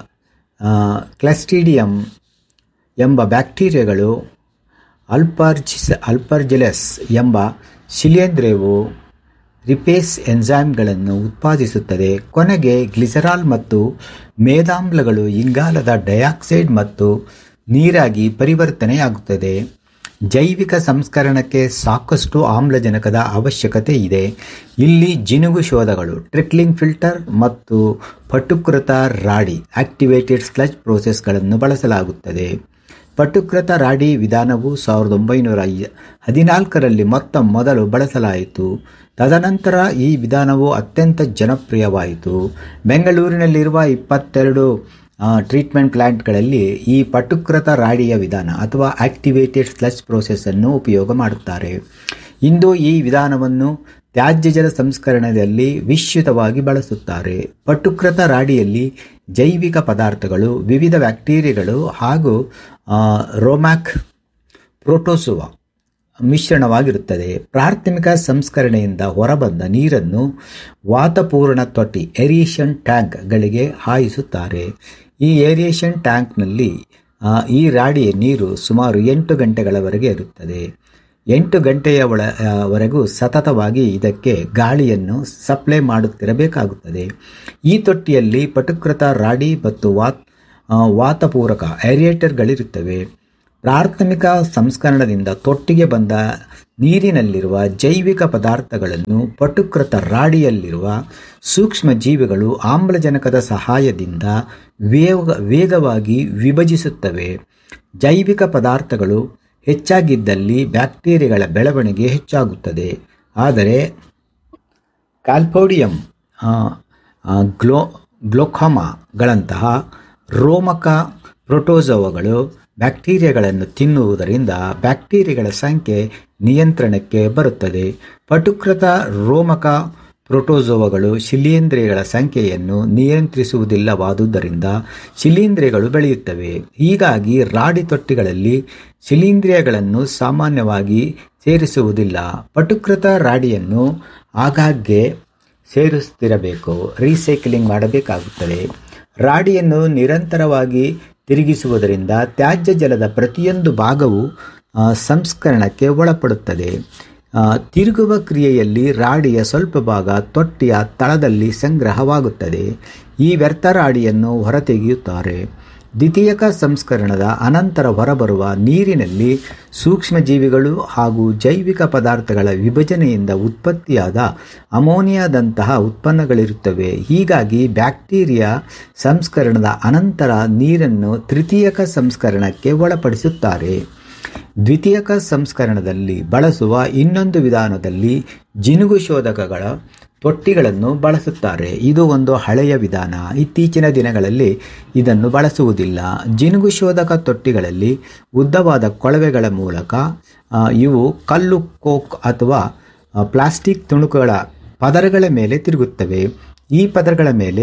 ಕ್ಲಸ್ಟಿಡಿಯಂ ಎಂಬ ಬ್ಯಾಕ್ಟೀರಿಯಾಗಳು ಅಲ್ಪರ್ಜಿಸ್ ಅಲ್ಪರ್ಜಿಲಸ್ ಎಂಬ ಶಿಲೇಂಧ್ರವು ರಿಪೇಸ್ ಎನ್ಸೈಮ್ಗಳನ್ನು ಉತ್ಪಾದಿಸುತ್ತದೆ ಕೊನೆಗೆ ಗ್ಲಿಸರಾಲ್ ಮತ್ತು ಮೇದಾಮ್ಲಗಳು ಇಂಗಾಲದ ಡೈಆಕ್ಸೈಡ್ ಮತ್ತು ನೀರಾಗಿ ಪರಿವರ್ತನೆಯಾಗುತ್ತದೆ ಜೈವಿಕ ಸಂಸ್ಕರಣಕ್ಕೆ ಸಾಕಷ್ಟು ಆಮ್ಲಜನಕದ ಅವಶ್ಯಕತೆ ಇದೆ ಇಲ್ಲಿ ಜಿನುಗು ಶೋಧಗಳು ಟ್ರಿಕ್ಲಿಂಗ್ ಫಿಲ್ಟರ್ ಮತ್ತು ಪಟುಕೃತ ರಾಡಿ ಆಕ್ಟಿವೇಟೆಡ್ ಸ್ಲಜ್ ಪ್ರೋಸೆಸ್ಗಳನ್ನು ಬಳಸಲಾಗುತ್ತದೆ ಪಟುಕೃತ ರಾಡಿ ವಿಧಾನವು ಸಾವಿರದ ಒಂಬೈನೂರ ಐ- ಹದಿನಾಲ್ಕರಲ್ಲಿ ಮೊತ್ತ ಮೊದಲು ಬಳಸಲಾಯಿತು ತದನಂತರ ಈ ವಿಧಾನವು ಅತ್ಯಂತ ಜನಪ್ರಿಯವಾಯಿತು ಬೆಂಗಳೂರಿನಲ್ಲಿರುವ ಇಪ್ಪತ್ತೆರಡು ಆ, ಟ್ರೀಟ್ಮೆಂಟ್ ಪ್ಲಾಂಟ್ಗಳಲ್ಲಿ ಈ ಪಟುಕೃತ ರಾಡಿಯ ವಿಧಾನ ಅಥವಾ ಆಕ್ಟಿವೇಟೆಡ್ ಸ್ಲಜ್ ಪ್ರೋಸೆಸ್ ಅನ್ನು ಉಪಯೋಗ ಮಾಡುತ್ತಾರೆ ಇಂದು ಈ ವಿಧಾನವನ್ನು ತ್ಯಾಜ್ಯ ಜಲ ಸಂಸ್ಕರಣೆಯಲ್ಲಿ ವಿಶ್ರುತವಾಗಿ ಬಳಸುತ್ತಾರೆ ಪಟುಕೃತ ರಾಡಿಯಲ್ಲಿ ಜೈವಿಕ ಪದಾರ್ಥಗಳು ವಿವಿಧ ಬ್ಯಾಕ್ಟೀರಿಯಾಗಳು ಹಾಗೂ ಆ, ರೋಮ್ಯಾಕ್ ಪ್ರೋಟೋಸುವಾ ಮಿಶ್ರಣವಾಗಿರುತ್ತದೆ ಪ್ರಾಥಮಿಕ ಸಂಸ್ಕರಣೆಯಿಂದ ಹೊರಬಂದ ನೀರನ್ನು ವಾತಪೂರ್ಣ ತೊಟ್ಟಿ ಏರಿಯೇಷನ್ ಟ್ಯಾಂಕ್ಗಳಿಗೆ ಹಾಯಿಸುತ್ತಾರೆ ಈ ಏರಿಯೇಷನ್ ಟ್ಯಾಂಕ್ನಲ್ಲಿ ಆ, ಈ ರಾಡಿಯ ನೀರು ಸುಮಾರು ಎಂಟು ಗಂಟೆಗಳವರೆಗೆ ಇರುತ್ತದೆ ಎಂಟು ಗಂಟೆಯ ಒಳ ಆ, ವರೆಗೂ ಸತತವಾಗಿ ಇದಕ್ಕೆ ಗಾಳಿಯನ್ನು ಸಪ್ಲೈ ಮಾಡುತ್ತಿರಬೇಕಾಗುತ್ತದೆ ಈ ತೊಟ್ಟಿಯಲ್ಲಿ ಪಟುಕೃತ ರಾಡಿ ಮತ್ತು ವಾತ್ ಆ, ವಾತಪೂರಕ ಏರಿಯೇಟರ್ಗಳಿರುತ್ತವೆ ಪ್ರಾಥಮಿಕ ಸಂಸ್ಕರಣದಿಂದ ತೊಟ್ಟಿಗೆ ಬಂದ ನೀರಿನಲ್ಲಿರುವ ಜೈವಿಕ ಪದಾರ್ಥಗಳನ್ನು ಪಟುಕೃತ ರಾಡಿಯಲ್ಲಿರುವ ಸೂಕ್ಷ್ಮ ಜೀವಿಗಳು ಆಮ್ಲಜನಕದ ಸಹಾಯದಿಂದ ವೇಗ ವೇಗವಾಗಿ ವಿಭಜಿಸುತ್ತವೆ ಜೈವಿಕ ಪದಾರ್ಥಗಳು ಹೆಚ್ಚಾಗಿದ್ದಲ್ಲಿ ಬ್ಯಾಕ್ಟೀರಿಯಾಗಳ ಬೆಳವಣಿಗೆ ಹೆಚ್ಚಾಗುತ್ತದೆ ಆದರೆ ಕ್ಯಾಲ್ಪೋಡಿಯಂ ಆ, ಆ, ಗ್ಲೋ ಗ್ಲೋಖಾಮಾಗಳಂತಹ ರೋಮಕ ಪ್ರೋಟೋಸೋವಗಳು ಬ್ಯಾಕ್ಟೀರಿಯಾಗಳನ್ನು ತಿನ್ನುವುದರಿಂದ ಬ್ಯಾಕ್ಟೀರಿಯಾಗಳ ಸಂಖ್ಯೆ ನಿಯಂತ್ರಣಕ್ಕೆ ಬರುತ್ತದೆ ಪಟುಕೃತ ರೋಮಕ ಪ್ರೋಟೋಸೋವಗಳು ಶಿಲೀಂಧ್ರಿಯಗಳ ಸಂಖ್ಯೆಯನ್ನು ನಿಯಂತ್ರಿಸುವುದಿಲ್ಲವಾದುದರಿಂದ ಶಿಲೀಂಧ್ರಿಯಗಳು ಬೆಳೆಯುತ್ತವೆ ಹೀಗಾಗಿ ರಾಡಿ ತೊಟ್ಟಿಗಳಲ್ಲಿ ಶಿಲೀಂಧ್ರಿಯಗಳನ್ನು ಸಾಮಾನ್ಯವಾಗಿ ಸೇರಿಸುವುದಿಲ್ಲ ಪಟುಕೃತ ರಾಡಿಯನ್ನು ಆಗಾಗ್ಗೆ ಸೇರಿಸುತ್ತಿರಬೇಕು ರೀಸೈಕ್ಲಿಂಗ್ ಮಾಡಬೇಕಾಗುತ್ತದೆ ರಾಡಿಯನ್ನು ನಿರಂತರವಾಗಿ ತಿರುಗಿಸುವುದರಿಂದ ತ್ಯಾಜ್ಯ ಜಲದ ಪ್ರತಿಯೊಂದು ಭಾಗವು ಆ, ಸಂಸ್ಕರಣಕ್ಕೆ ಒಳಪಡುತ್ತದೆ ಆ, ತಿರುಗುವ ಕ್ರಿಯೆಯಲ್ಲಿ ರಾಡಿಯ ಸ್ವಲ್ಪ ಭಾಗ ತೊಟ್ಟಿಯ ತಳದಲ್ಲಿ ಸಂಗ್ರಹವಾಗುತ್ತದೆ ಈ ವ್ಯರ್ಥ ರಾಡಿಯನ್ನು ಹೊರತೆಗೆಯುತ್ತಾರೆ ದ್ವಿತೀಯಕ ಸಂಸ್ಕರಣದ ಅನಂತರ ಹೊರಬರುವ ನೀರಿನಲ್ಲಿ ಸೂಕ್ಷ್ಮಜೀವಿಗಳು ಹಾಗೂ ಜೈವಿಕ ಪದಾರ್ಥಗಳ ವಿಭಜನೆಯಿಂದ ಉತ್ಪತ್ತಿಯಾದ ಅಮೋನಿಯಾದಂತಹ ಉತ್ಪನ್ನಗಳಿರುತ್ತವೆ ಹೀಗಾಗಿ ಬ್ಯಾಕ್ಟೀರಿಯಾ ಸಂಸ್ಕರಣದ ಅನಂತರ ನೀರನ್ನು ತೃತೀಯಕ ಸಂಸ್ಕರಣಕ್ಕೆ ಒಳಪಡಿಸುತ್ತಾರೆ ದ್ವಿತೀಯಕ ಸಂಸ್ಕರಣದಲ್ಲಿ ಬಳಸುವ ಇನ್ನೊಂದು ವಿಧಾನದಲ್ಲಿ ಜಿನುಗು ಶೋಧಕಗಳ ತೊಟ್ಟಿಗಳನ್ನು ಬಳಸುತ್ತಾರೆ ಇದು ಒಂದು ಹಳೆಯ ವಿಧಾನ ಇತ್ತೀಚಿನ ದಿನಗಳಲ್ಲಿ ಇದನ್ನು ಬಳಸುವುದಿಲ್ಲ ಜಿನುಗು ಶೋಧಕ ತೊಟ್ಟಿಗಳಲ್ಲಿ ಉದ್ದವಾದ ಕೊಳವೆಗಳ ಮೂಲಕ ಆ, ಇವು ಕಲ್ಲು ಕೋಕ್ ಅಥವಾ ಆ, ಪ್ಲಾಸ್ಟಿಕ್ ತುಣುಕುಗಳ ಪದರಗಳ ಮೇಲೆ ತಿರುಗುತ್ತವೆ ಈ ಪದರಗಳ ಮೇಲೆ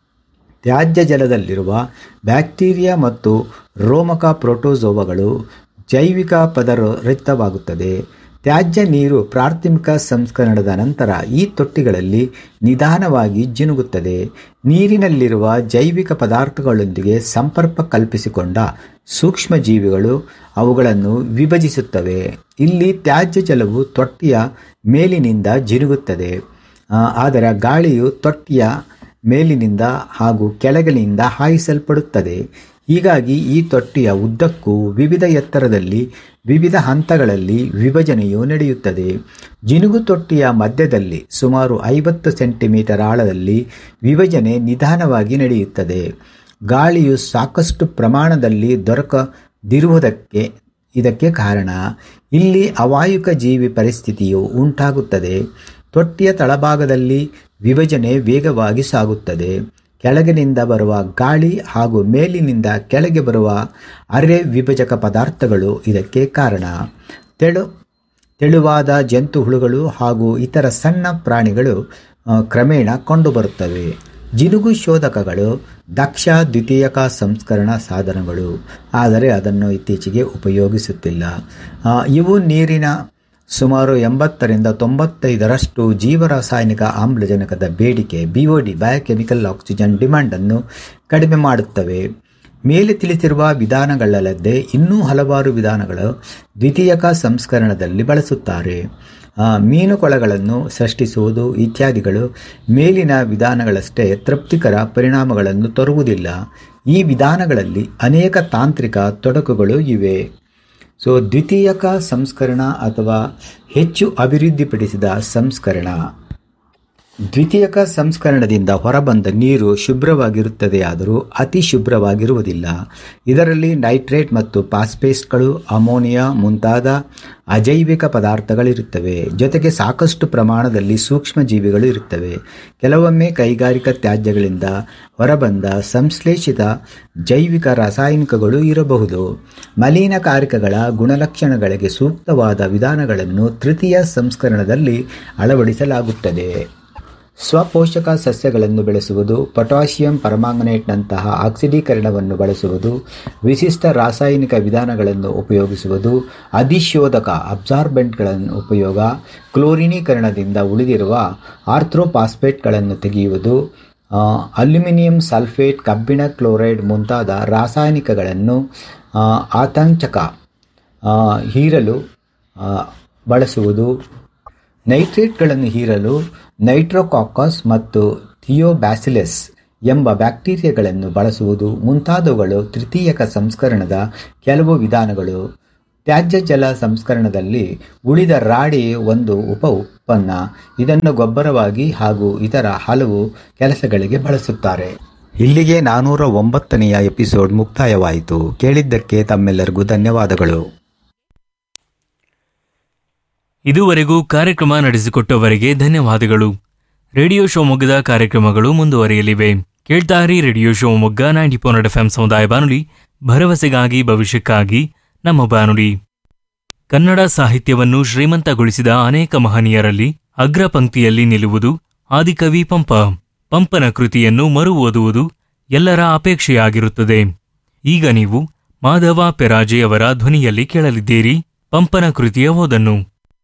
ತ್ಯಾಜ್ಯ ಜಲದಲ್ಲಿರುವ ಬ್ಯಾಕ್ಟೀರಿಯಾ ಮತ್ತು ರೋಮಕ ಪ್ರೋಟೋಸೋವಗಳು ಜೈವಿಕ ಪದರ ರಹಿತವಾಗುತ್ತದೆ ತ್ಯಾಜ್ಯ ನೀರು ಪ್ರಾಥಮಿಕ ಸಂಸ್ಕರಣದ ನಂತರ ಈ ತೊಟ್ಟಿಗಳಲ್ಲಿ ನಿಧಾನವಾಗಿ ಜಿನುಗುತ್ತದೆ ನೀರಿನಲ್ಲಿರುವ ಜೈವಿಕ ಪದಾರ್ಥಗಳೊಂದಿಗೆ ಸಂಪರ್ಕ ಕಲ್ಪಿಸಿಕೊಂಡ ಸೂಕ್ಷ್ಮಜೀವಿಗಳು ಅವುಗಳನ್ನು ವಿಭಜಿಸುತ್ತವೆ ಇಲ್ಲಿ ತ್ಯಾಜ್ಯ ಜಲವು ತೊಟ್ಟಿಯ ಮೇಲಿನಿಂದ ಜಿನುಗುತ್ತದೆ ಆ, ಆದರೆ ಗಾಳಿಯು ತೊಟ್ಟಿಯ ಮೇಲಿನಿಂದ ಹಾಗೂ ಕೆಳಗಿನಿಂದ ಹಾಯಿಸಲ್ಪಡುತ್ತದೆ ಹೀಗಾಗಿ ಈ ತೊಟ್ಟಿಯ ಉದ್ದಕ್ಕೂ ವಿವಿಧ ಎತ್ತರದಲ್ಲಿ ವಿವಿಧ ಹಂತಗಳಲ್ಲಿ ವಿಭಜನೆಯು ನಡೆಯುತ್ತದೆ ಜಿನುಗು ತೊಟ್ಟಿಯ ಮಧ್ಯದಲ್ಲಿ ಸುಮಾರು ಐವತ್ತು ಸೆಂಟಿಮೀಟರ್ ಆಳದಲ್ಲಿ ವಿಭಜನೆ ನಿಧಾನವಾಗಿ ನಡೆಯುತ್ತದೆ ಗಾಳಿಯು ಸಾಕಷ್ಟು ಪ್ರಮಾಣದಲ್ಲಿ ದೊರಕದಿರುವುದಕ್ಕೆ ಇದಕ್ಕೆ ಕಾರಣ ಇಲ್ಲಿ ಅವಾಯುಕ ಜೀವಿ ಪರಿಸ್ಥಿತಿಯು ಉಂಟಾಗುತ್ತದೆ ತೊಟ್ಟಿಯ ತಳಭಾಗದಲ್ಲಿ ವಿಭಜನೆ ವೇಗವಾಗಿ ಸಾಗುತ್ತದೆ ಕೆಳಗಿನಿಂದ ಬರುವ ಗಾಳಿ ಹಾಗೂ ಮೇಲಿನಿಂದ ಕೆಳಗೆ ಬರುವ ಅರೆ ವಿಭಜಕ ಪದಾರ್ಥಗಳು ಇದಕ್ಕೆ ಕಾರಣ ತೆಳು ತೆಳುವಾದ ಜಂತುಹುಳುಗಳು ಹಾಗೂ ಇತರ ಸಣ್ಣ ಪ್ರಾಣಿಗಳು ಆ, ಕ್ರಮೇಣ ಕಂಡುಬರುತ್ತವೆ ಜಿನುಗು ಶೋಧಕಗಳು ದಕ್ಷ ದ್ವಿತೀಯಕ ಸಂಸ್ಕರಣ ಸಾಧನಗಳು ಆದರೆ ಅದನ್ನು ಇತ್ತೀಚೆಗೆ ಉಪಯೋಗಿಸುತ್ತಿಲ್ಲ ಆ, ಇವು ನೀರಿನ ಸುಮಾರು ಎಂಬತ್ತರಿಂದ ತೊಂಬತ್ತೈದರಷ್ಟು ಜೀವರಾಸಾಯನಿಕ ಆಮ್ಲಜನಕದ ಬೇಡಿಕೆ ಬಿಒಡಿ ಬಯೋಕೆಮಿಕಲ್ ಆಕ್ಸಿಜನ್ ಡಿಮಾಂಡನ್ನು ಕಡಿಮೆ ಮಾಡುತ್ತವೆ ಮೇಲೆ ತಿಳಿಸಿರುವ ವಿಧಾನಗಳಲ್ಲದೆ ಇನ್ನೂ ಹಲವಾರು ವಿಧಾನಗಳು ದ್ವಿತೀಯಕ ಸಂಸ್ಕರಣದಲ್ಲಿ ಬಳಸುತ್ತಾರೆ ಆ, ಮೀನುಕೊಳಗಳನ್ನು ಸೃಷ್ಟಿಸುವುದು ಇತ್ಯಾದಿಗಳು ಮೇಲಿನ ವಿಧಾನಗಳಷ್ಟೇ ತೃಪ್ತಿಕರ ಪರಿಣಾಮಗಳನ್ನು ತರುವುದಿಲ್ಲ ಈ ವಿಧಾನಗಳಲ್ಲಿ ಅನೇಕ ತಾಂತ್ರಿಕ ತೊಡಕುಗಳು ಇವೆ ಸೊ ದ್ವಿತೀಯಕ ಸಂಸ್ಕರಣ ಅಥವಾ ಹೆಚ್ಚು ಅಭಿವೃದ್ಧಿಪಡಿಸಿದ ಸಂಸ್ಕರಣ ದ್ವಿತೀಯಕ ಸಂಸ್ಕರಣದಿಂದ ಹೊರಬಂದ ನೀರು ಶುಭ್ರವಾಗಿರುತ್ತದೆಯಾದರೂ ಅತಿ ಶುಭ್ರವಾಗಿರುವುದಿಲ್ಲ ಇದರಲ್ಲಿ ನೈಟ್ರೇಟ್ ಮತ್ತು ಪಾಸ್ಪೇಸ್ಟ್ಗಳು ಅಮೋನಿಯಾ ಮುಂತಾದ ಅಜೈವಿಕ ಪದಾರ್ಥಗಳಿರುತ್ತವೆ ಜೊತೆಗೆ ಸಾಕಷ್ಟು ಪ್ರಮಾಣದಲ್ಲಿ ಸೂಕ್ಷ್ಮಜೀವಿಗಳು ಇರುತ್ತವೆ ಕೆಲವೊಮ್ಮೆ ಕೈಗಾರಿಕಾ ತ್ಯಾಜ್ಯಗಳಿಂದ ಹೊರಬಂದ ಸಂಶ್ಲೇಷಿತ ಜೈವಿಕ ರಾಸಾಯನಿಕಗಳು ಇರಬಹುದು ಮಲಿನಕಾರಕಗಳ ಗುಣಲಕ್ಷಣಗಳಿಗೆ ಸೂಕ್ತವಾದ ವಿಧಾನಗಳನ್ನು ತೃತೀಯ ಸಂಸ್ಕರಣದಲ್ಲಿ ಅಳವಡಿಸಲಾಗುತ್ತದೆ ಸ್ವಪೋಷಕ ಸಸ್ಯಗಳನ್ನು ಬೆಳೆಸುವುದು ಪೊಟ್ಯಾಷಿಯಂ ಪರಮಾಂಗನೇಟ್ನಂತಹ ಆಕ್ಸಿಡೀಕರಣವನ್ನು ಬಳಸುವುದು ವಿಶಿಷ್ಟ ರಾಸಾಯನಿಕ ವಿಧಾನಗಳನ್ನು ಉಪಯೋಗಿಸುವುದು ಅಧಿಶೋಧಕ ಅಬ್ಸಾರ್ಬೆಂಟ್ಗಳನ್ನು ಉಪಯೋಗ ಕ್ಲೋರಿನೀಕರಣದಿಂದ ಉಳಿದಿರುವ ಆರ್ಥ್ರೋಪಾಸ್ಪೇಟ್ಗಳನ್ನು ತೆಗೆಯುವುದು ಆ, ಅಲ್ಯೂಮಿನಿಯಂ ಸಲ್ಫೇಟ್ ಕಬ್ಬಿಣ ಕ್ಲೋರೈಡ್ ಮುಂತಾದ ರಾಸಾಯನಿಕಗಳನ್ನು ಆ, ಆತಂಚಕ ಆ, ಹೀರಲು ಆ, ಬಳಸುವುದು ನೈಟ್ರೇಟ್ಗಳನ್ನು ಹೀರಲು ನೈಟ್ರೋಕಾಕಸ್ ಮತ್ತು ಥಿಯೋಬ್ಯಾಸಿಲಸ್ ಎಂಬ ಬ್ಯಾಕ್ಟೀರಿಯಾಗಳನ್ನು ಬಳಸುವುದು ಮುಂತಾದವುಗಳು ತೃತೀಯಕ ಸಂಸ್ಕರಣದ ಕೆಲವು ವಿಧಾನಗಳು ತ್ಯಾಜ್ಯ ಜಲ ಸಂಸ್ಕರಣದಲ್ಲಿ ಉಳಿದ ರಾಡಿ ಒಂದು ಉಪ ಉತ್ಪನ್ನ ಇದನ್ನು ಗೊಬ್ಬರವಾಗಿ ಹಾಗೂ ಇತರ ಹಲವು ಕೆಲಸಗಳಿಗೆ ಬಳಸುತ್ತಾರೆ ಇಲ್ಲಿಗೆ ನಾನೂರ ಒಂಬತ್ತನೆಯ ಎಪಿಸೋಡ್ ಮುಕ್ತಾಯವಾಯಿತು ಕೇಳಿದ್ದಕ್ಕೆ ತಮ್ಮೆಲ್ಲರಿಗೂ ಧನ್ಯವಾದಗಳು ಇದುವರೆಗೂ ಕಾರ್ಯಕ್ರಮ ನಡೆಸಿಕೊಟ್ಟವರಿಗೆ ಧನ್ಯವಾದಗಳು ರೇಡಿಯೋ ಶಿವಮೊಗ್ಗದ ಕಾರ್ಯಕ್ರಮಗಳು ಮುಂದುವರಿಯಲಿವೆ ಕೇಳ್ತಾರಿ radio Shivamogga ninety four F M ಸಮುದಾಯ ಬಾನುಲಿ ಭರವಸೆಗಾಗಿ ಭವಿಷ್ಯಕ್ಕಾಗಿ ನಮ್ಮ ಬಾನುಲಿ ಕನ್ನಡ ಸಾಹಿತ್ಯವನ್ನು ಶ್ರೀಮಂತಗೊಳಿಸಿದ ಅನೇಕ ಮಹನೀಯರಲ್ಲಿ ಅಗ್ರ ಪಂಕ್ತಿಯಲ್ಲಿ ನಿಲ್ಲುವುದು ಆದಿಕವಿ ಪಂಪ ಪಂಪನ ಕೃತಿಯನ್ನು ಮರು ಓದುವುದು ಎಲ್ಲರ ಅಪೇಕ್ಷೆಯಾಗಿರುತ್ತದೆ ಈಗ ನೀವು ಮಾಧವ ಪೆರಾಜೆಯವರ ಧ್ವನಿಯಲ್ಲಿ ಕೇಳಲಿದ್ದೀರಿ ಪಂಪನ ಕೃತಿಯ ಓದನ್ನು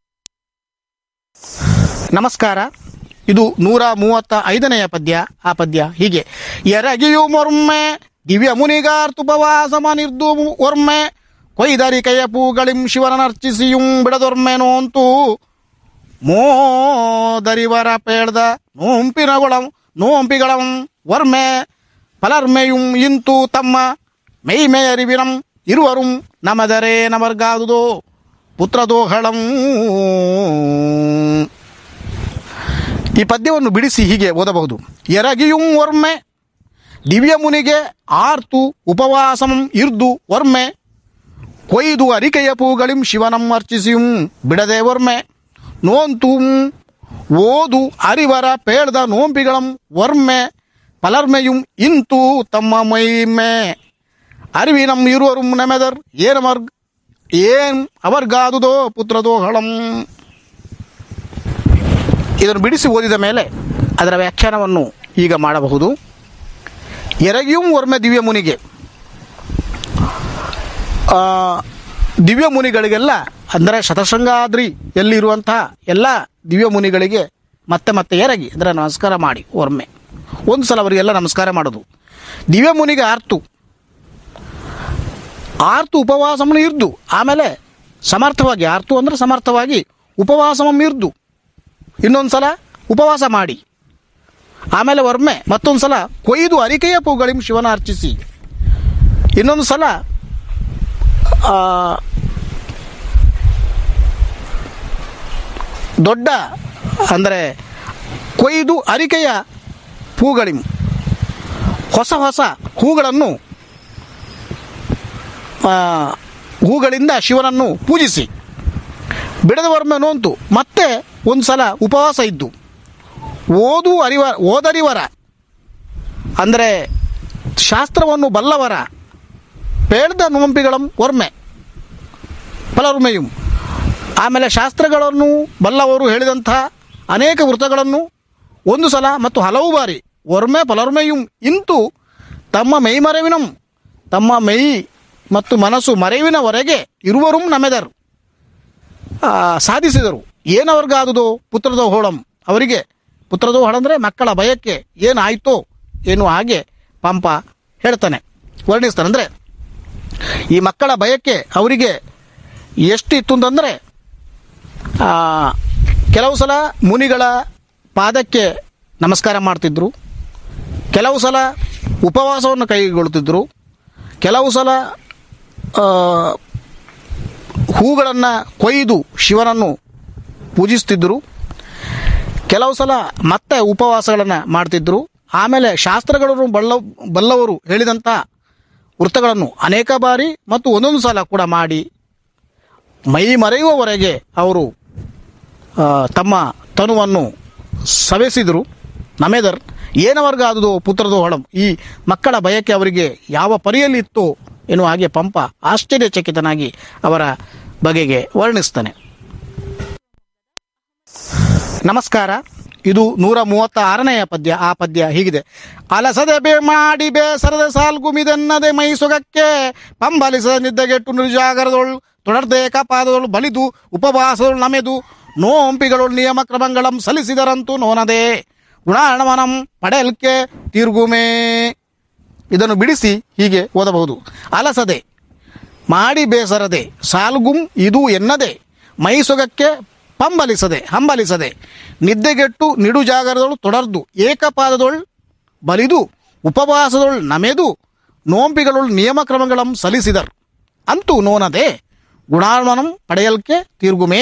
ನಮಸ್ಕಾರ ಇದು ನೂರ ಮೂವತ್ತ ಐದನೆಯ ಪದ್ಯ ಆ ಪದ್ಯ ಹೀಗೆ ಎರಗಿಯು ಮೊರ್ಮೆ ದಿವ್ಯ ಮುನಿಗಾರ್ತುಪವಾಸಮ ನಿರ್ದು ಒರ್ಮೆ ಕೊಯ್ದರಿ ಕೈಯ ಪೂಗಳಿಂ ಶಿವನರ್ಚಿಸಿಯುಂ ಬಿಡದೊರ್ಮೆ ನೋಂತು ಮೋದರಿವರ ಪೇಳ್ದ ನೋಂಪಿನಗೊಳಂ ನೋಂಪಿಗಳಂ ವರ್ಮೆ ಪಲರ್ಮೆಯುಂ ಇಂತು ತಮ್ಮ ಮೆಯ್ಮೆಯರಿವಿನಂ ಇರುವರುಂ ನಮದರೆ ನಮರ್ಗಾದುದೋ ಪುತ್ರದೋಹಳಂ ಈ ಪದ್ಯವನ್ನು ಬಿಡಿಸಿ ಹೀಗೆ ಓದಬಹುದು ಎರಗಿಯುಂ ಒರ್ಮೆ ದಿವ್ಯ ಮುನಿಗೆ ಆರ್ತು ಉಪವಾಸಂ ಇರ್ದು ಒರ್ಮೆ ಕೊಯ್ದು ಅರಿಕೆಯ ಪೂಗಳಿಂ ಶಿವನಂ ಅರ್ಚಿಸಿಯುಂ ಬಿಡದೆ ಒರ್ಮೆ ನೋಂತುಂ ಓದು ಅರಿವರ ಪೇಳ್ದ ನೋಂಪಿಗಳಂ ಒರ್ಮೆ ಪಲರ್ಮೆಯುಂ ಇಂತು ತಮ್ಮ ಮೈಮೆ ಅರಿವಿನಂ ಇರುವರುಂ ನೆಮೆದರ್ ಏನಮರ್ ಏನ್ ಅವರ್ಗಾದುದೋ ಪುತ್ರದೋ ಹಳಂ ಇದನ್ನು ಬಿಡಿಸಿ ಓದಿದ ಮೇಲೆ ಅದರ ವ್ಯಾಖ್ಯಾನವನ್ನು ಈಗ ಮಾಡಬಹುದು ಎರಗಿಯೂ ಒರ್ಮೆ ದಿವ್ಯ ಮುನಿಗೆ ಆ, ದಿವ್ಯ ಮುನಿಗಳಿಗೆಲ್ಲ ಅಂದರೆ ಶತಶೃಂಗಾದ್ರಿಯಲ್ಲಿರುವಂತಹ ಎಲ್ಲ ದಿವ್ಯ ಮುನಿಗಳಿಗೆ ಮತ್ತೆ ಮತ್ತೆ ಎರಗಿ ಅಂದರೆ ನಮಸ್ಕಾರ ಮಾಡಿ ಒರ್ಮೆ ಒಂದು ಸಲ ಅವರಿಗೆಲ್ಲ ನಮಸ್ಕಾರ ಮಾಡೋದು ದಿವ್ಯ ಮುನಿಗೆ ಆರ್ತು ಆರ್ತು ಉಪವಾಸವನ್ನು ಇರ್ದು ಆಮೇಲೆ ಸಮರ್ಥವಾಗಿ ಆರ್ತು ಅಂದರೆ ಸಮರ್ಥವಾಗಿ ಉಪವಾಸವನ್ನು ಇರ್ದು ಇನ್ನೊಂದು ಸಲ ಉಪವಾಸ ಮಾಡಿ ಆಮೇಲೆ ಒರ್ಮೆ ಮತ್ತೊಂದು ಸಲ ಕೊಯ್ದು ಅರಿಕೆಯ ಪೂಗಳಿಂ ಶಿವನ ಅರ್ಚಿಸಿ ಇನ್ನೊಂದು ಸಲ ಆ, ದೊಡ್ಡ ಅಂದರೆ ಕೊಯ್ದು ಅರಿಕೆಯ ಹೂಗಳಿಂ ಹೊಸ ಹೊಸ ಹೂಗಳನ್ನು ಆ, ಹೂಗಳಿಂದ ಶಿವನನ್ನು ಪೂಜಿಸಿ ಬಿಡದವರ್ಮೆ ನೋಂತು ಮತ್ತೆ ಒಂದು ಸಲ ಉಪವಾಸ ಇದ್ದು ಓದು ಅರಿವ ಓದರಿವರ ಅಂದರೆ ಶಾಸ್ತ್ರವನ್ನು ಬಲ್ಲವರ ಪೇಳ್ದ ನೋಂಪಿಗಳಂ ಒರ್ಮೆ ಫಲರ್ಮೆಯು ಆಮೇಲೆ ಶಾಸ್ತ್ರಗಳನ್ನು ಬಲ್ಲವರು ಹೇಳಿದಂತಹ ಅನೇಕ ವೃತ್ತಗಳನ್ನು ಒಂದು ಸಲ ಮತ್ತು ಹಲವು ಬಾರಿ ಒರ್ಮೆ ಫಲರ್ಮೆಯುಂ ಇಂತು ತಮ್ಮ ಮೈಮರೆವಿನಂ ತಮ್ಮ ಮೈ ಮತ್ತು ಮನಸ್ಸು ಮರೆವಿನವರೆಗೆ ಇರುವರುಂ ನಮೆದರು ಆ, ಸಾಧಿಸಿದರು ಏನವರ್ಗಾದುದೋ ಪುತ್ರದ ಹೋಳಂ ಅವರಿಗೆ ಪುತ್ರದ ಹೋಳ ಅಂದರೆ ಮಕ್ಕಳ ಭಯಕ್ಕೆ ಏನಾಯ್ತೋ ಏನು ಹಾಗೆ ಪಂಪ ಹೇಳ್ತಾನೆ ವರ್ಣಿಸ್ತಾನೆ ಅಂದರೆ ಈ ಮಕ್ಕಳ ಭಯಕ್ಕೆ ಅವರಿಗೆ ಎಷ್ಟಿತ್ತು ಅಂತಂದರೆ ಆ, ಕೆಲವು ಸಲ ಮುನಿಗಳ ಪಾದಕ್ಕೆ ನಮಸ್ಕಾರ ಮಾಡ್ತಿದ್ರು ಕೆಲವು ಸಲ ಉಪವಾಸವನ್ನು ಕೈಗೊಳ್ಳುತ್ತಿದ್ದರು ಕೆಲವು ಸಲ ಆ, ಹೂಗಳನ್ನು ಕೊಯ್ದು ಶಿವನನ್ನು ಪೂಜಿಸ್ತಿದ್ದರು ಕೆಲವು ಸಲ ಮತ್ತೆ ಉಪವಾಸಗಳನ್ನು ಮಾಡ್ತಿದ್ದರು ಆಮೇಲೆ ಶಾಸ್ತ್ರಗಳನ್ನು ಬಲ್ಲ ಬಲ್ಲವರು ಹೇಳಿದಂಥ ವೃತ್ತಗಳನ್ನು ಅನೇಕ ಬಾರಿ ಮತ್ತು ಒಂದೊಂದು ಸಲ ಕೂಡ ಮಾಡಿ ಮೈ ಮರೆಯುವವರೆಗೆ ಅವರು ಆ, ತಮ್ಮ ತನುವನ್ನು ಸವೆಸಿದರು ನಮೆದರ್ ಏನವರ್ಗಾದುದು ಪುತ್ರದು ಹೊಳಂ ಈ ಮಕ್ಕಳ ಬಯಕೆ ಅವರಿಗೆ ಯಾವ ಪರಿಯಲ್ಲಿ ಇತ್ತು ಎನ್ನುವ ಹಾಗೆ ಪಂಪ ಆಶ್ಚರ್ಯಚಕಿತನಾಗಿ ಅವರ ಬಗೆಗೆ ವರ್ಣಿಸ್ತಾನೆ ನಮಸ್ಕಾರ ಇದು ನೂರ ಮೂವತ್ತ ಆರನೆಯ ಪದ್ಯ ಆ ಪದ್ಯ ಹೀಗಿದೆ ಅಲಸದೆ ಬೇ ಮಾಡಿ ಬೇಸರದ ಸಾಲ್ಗುಮಿದೆನ್ನದೆ ಮೈ ಸೊಗಕ್ಕೆ ಪಂಬಲಿಸದ ನಿದ್ದೆಗೆಟ್ಟು ನಿರ್ಜಾಗರದೊಳ್ ತೊಡರ್ದೆ ಕಪಾದದೊಳು ಬಲಿದು ಉಪವಾಸದೊಳು ನಮೆದು ನೋಂಪಿಗಳೊಳು ನಿಯಮ ಕ್ರಮಗಳಂ ಸಲ್ಲಿಸಿದರಂತೂ ನೋನದೆ ಗುಣಾಣವನಂ ಪಡೆಯಲ್ಕೆ ತಿರುಗುಮೇ ಇದನ್ನು ಬಿಡಿಸಿ ಹೀಗೆ ಓದಬಹುದು ಅಲಸದೆ ಮಾಡಿ ಬೇಸರದೆ ಸಾಲ್ಗುಂ ಇದು ಎನ್ನದೆ ಮೈಸೊಗಕ್ಕೆ ಪಂಬಲಿಸದೆ ಹಂಬಲಿಸದೆ ನಿದ್ದೆಗೆಟ್ಟು ನಿಡು ಜಾಗರದೊಳು ತೊಡರ್ದು ಏಕಪಾದದೊಳ್ ಬಲಿದು ಉಪವಾಸದೊಳ್ ನಮೆದು ನೋಂಪಿಗಳೊಳ್ ನಿಯಮ ಕ್ರಮಗಳಂ ಸಲ್ಲಿಸಿದರ್ ಅಂತೂ ನೋನದೆ ಗುಣಾರ್ಮನಂ ಪಡೆಯಲ್ಕೆ ತೀರ್ಗುಮೇ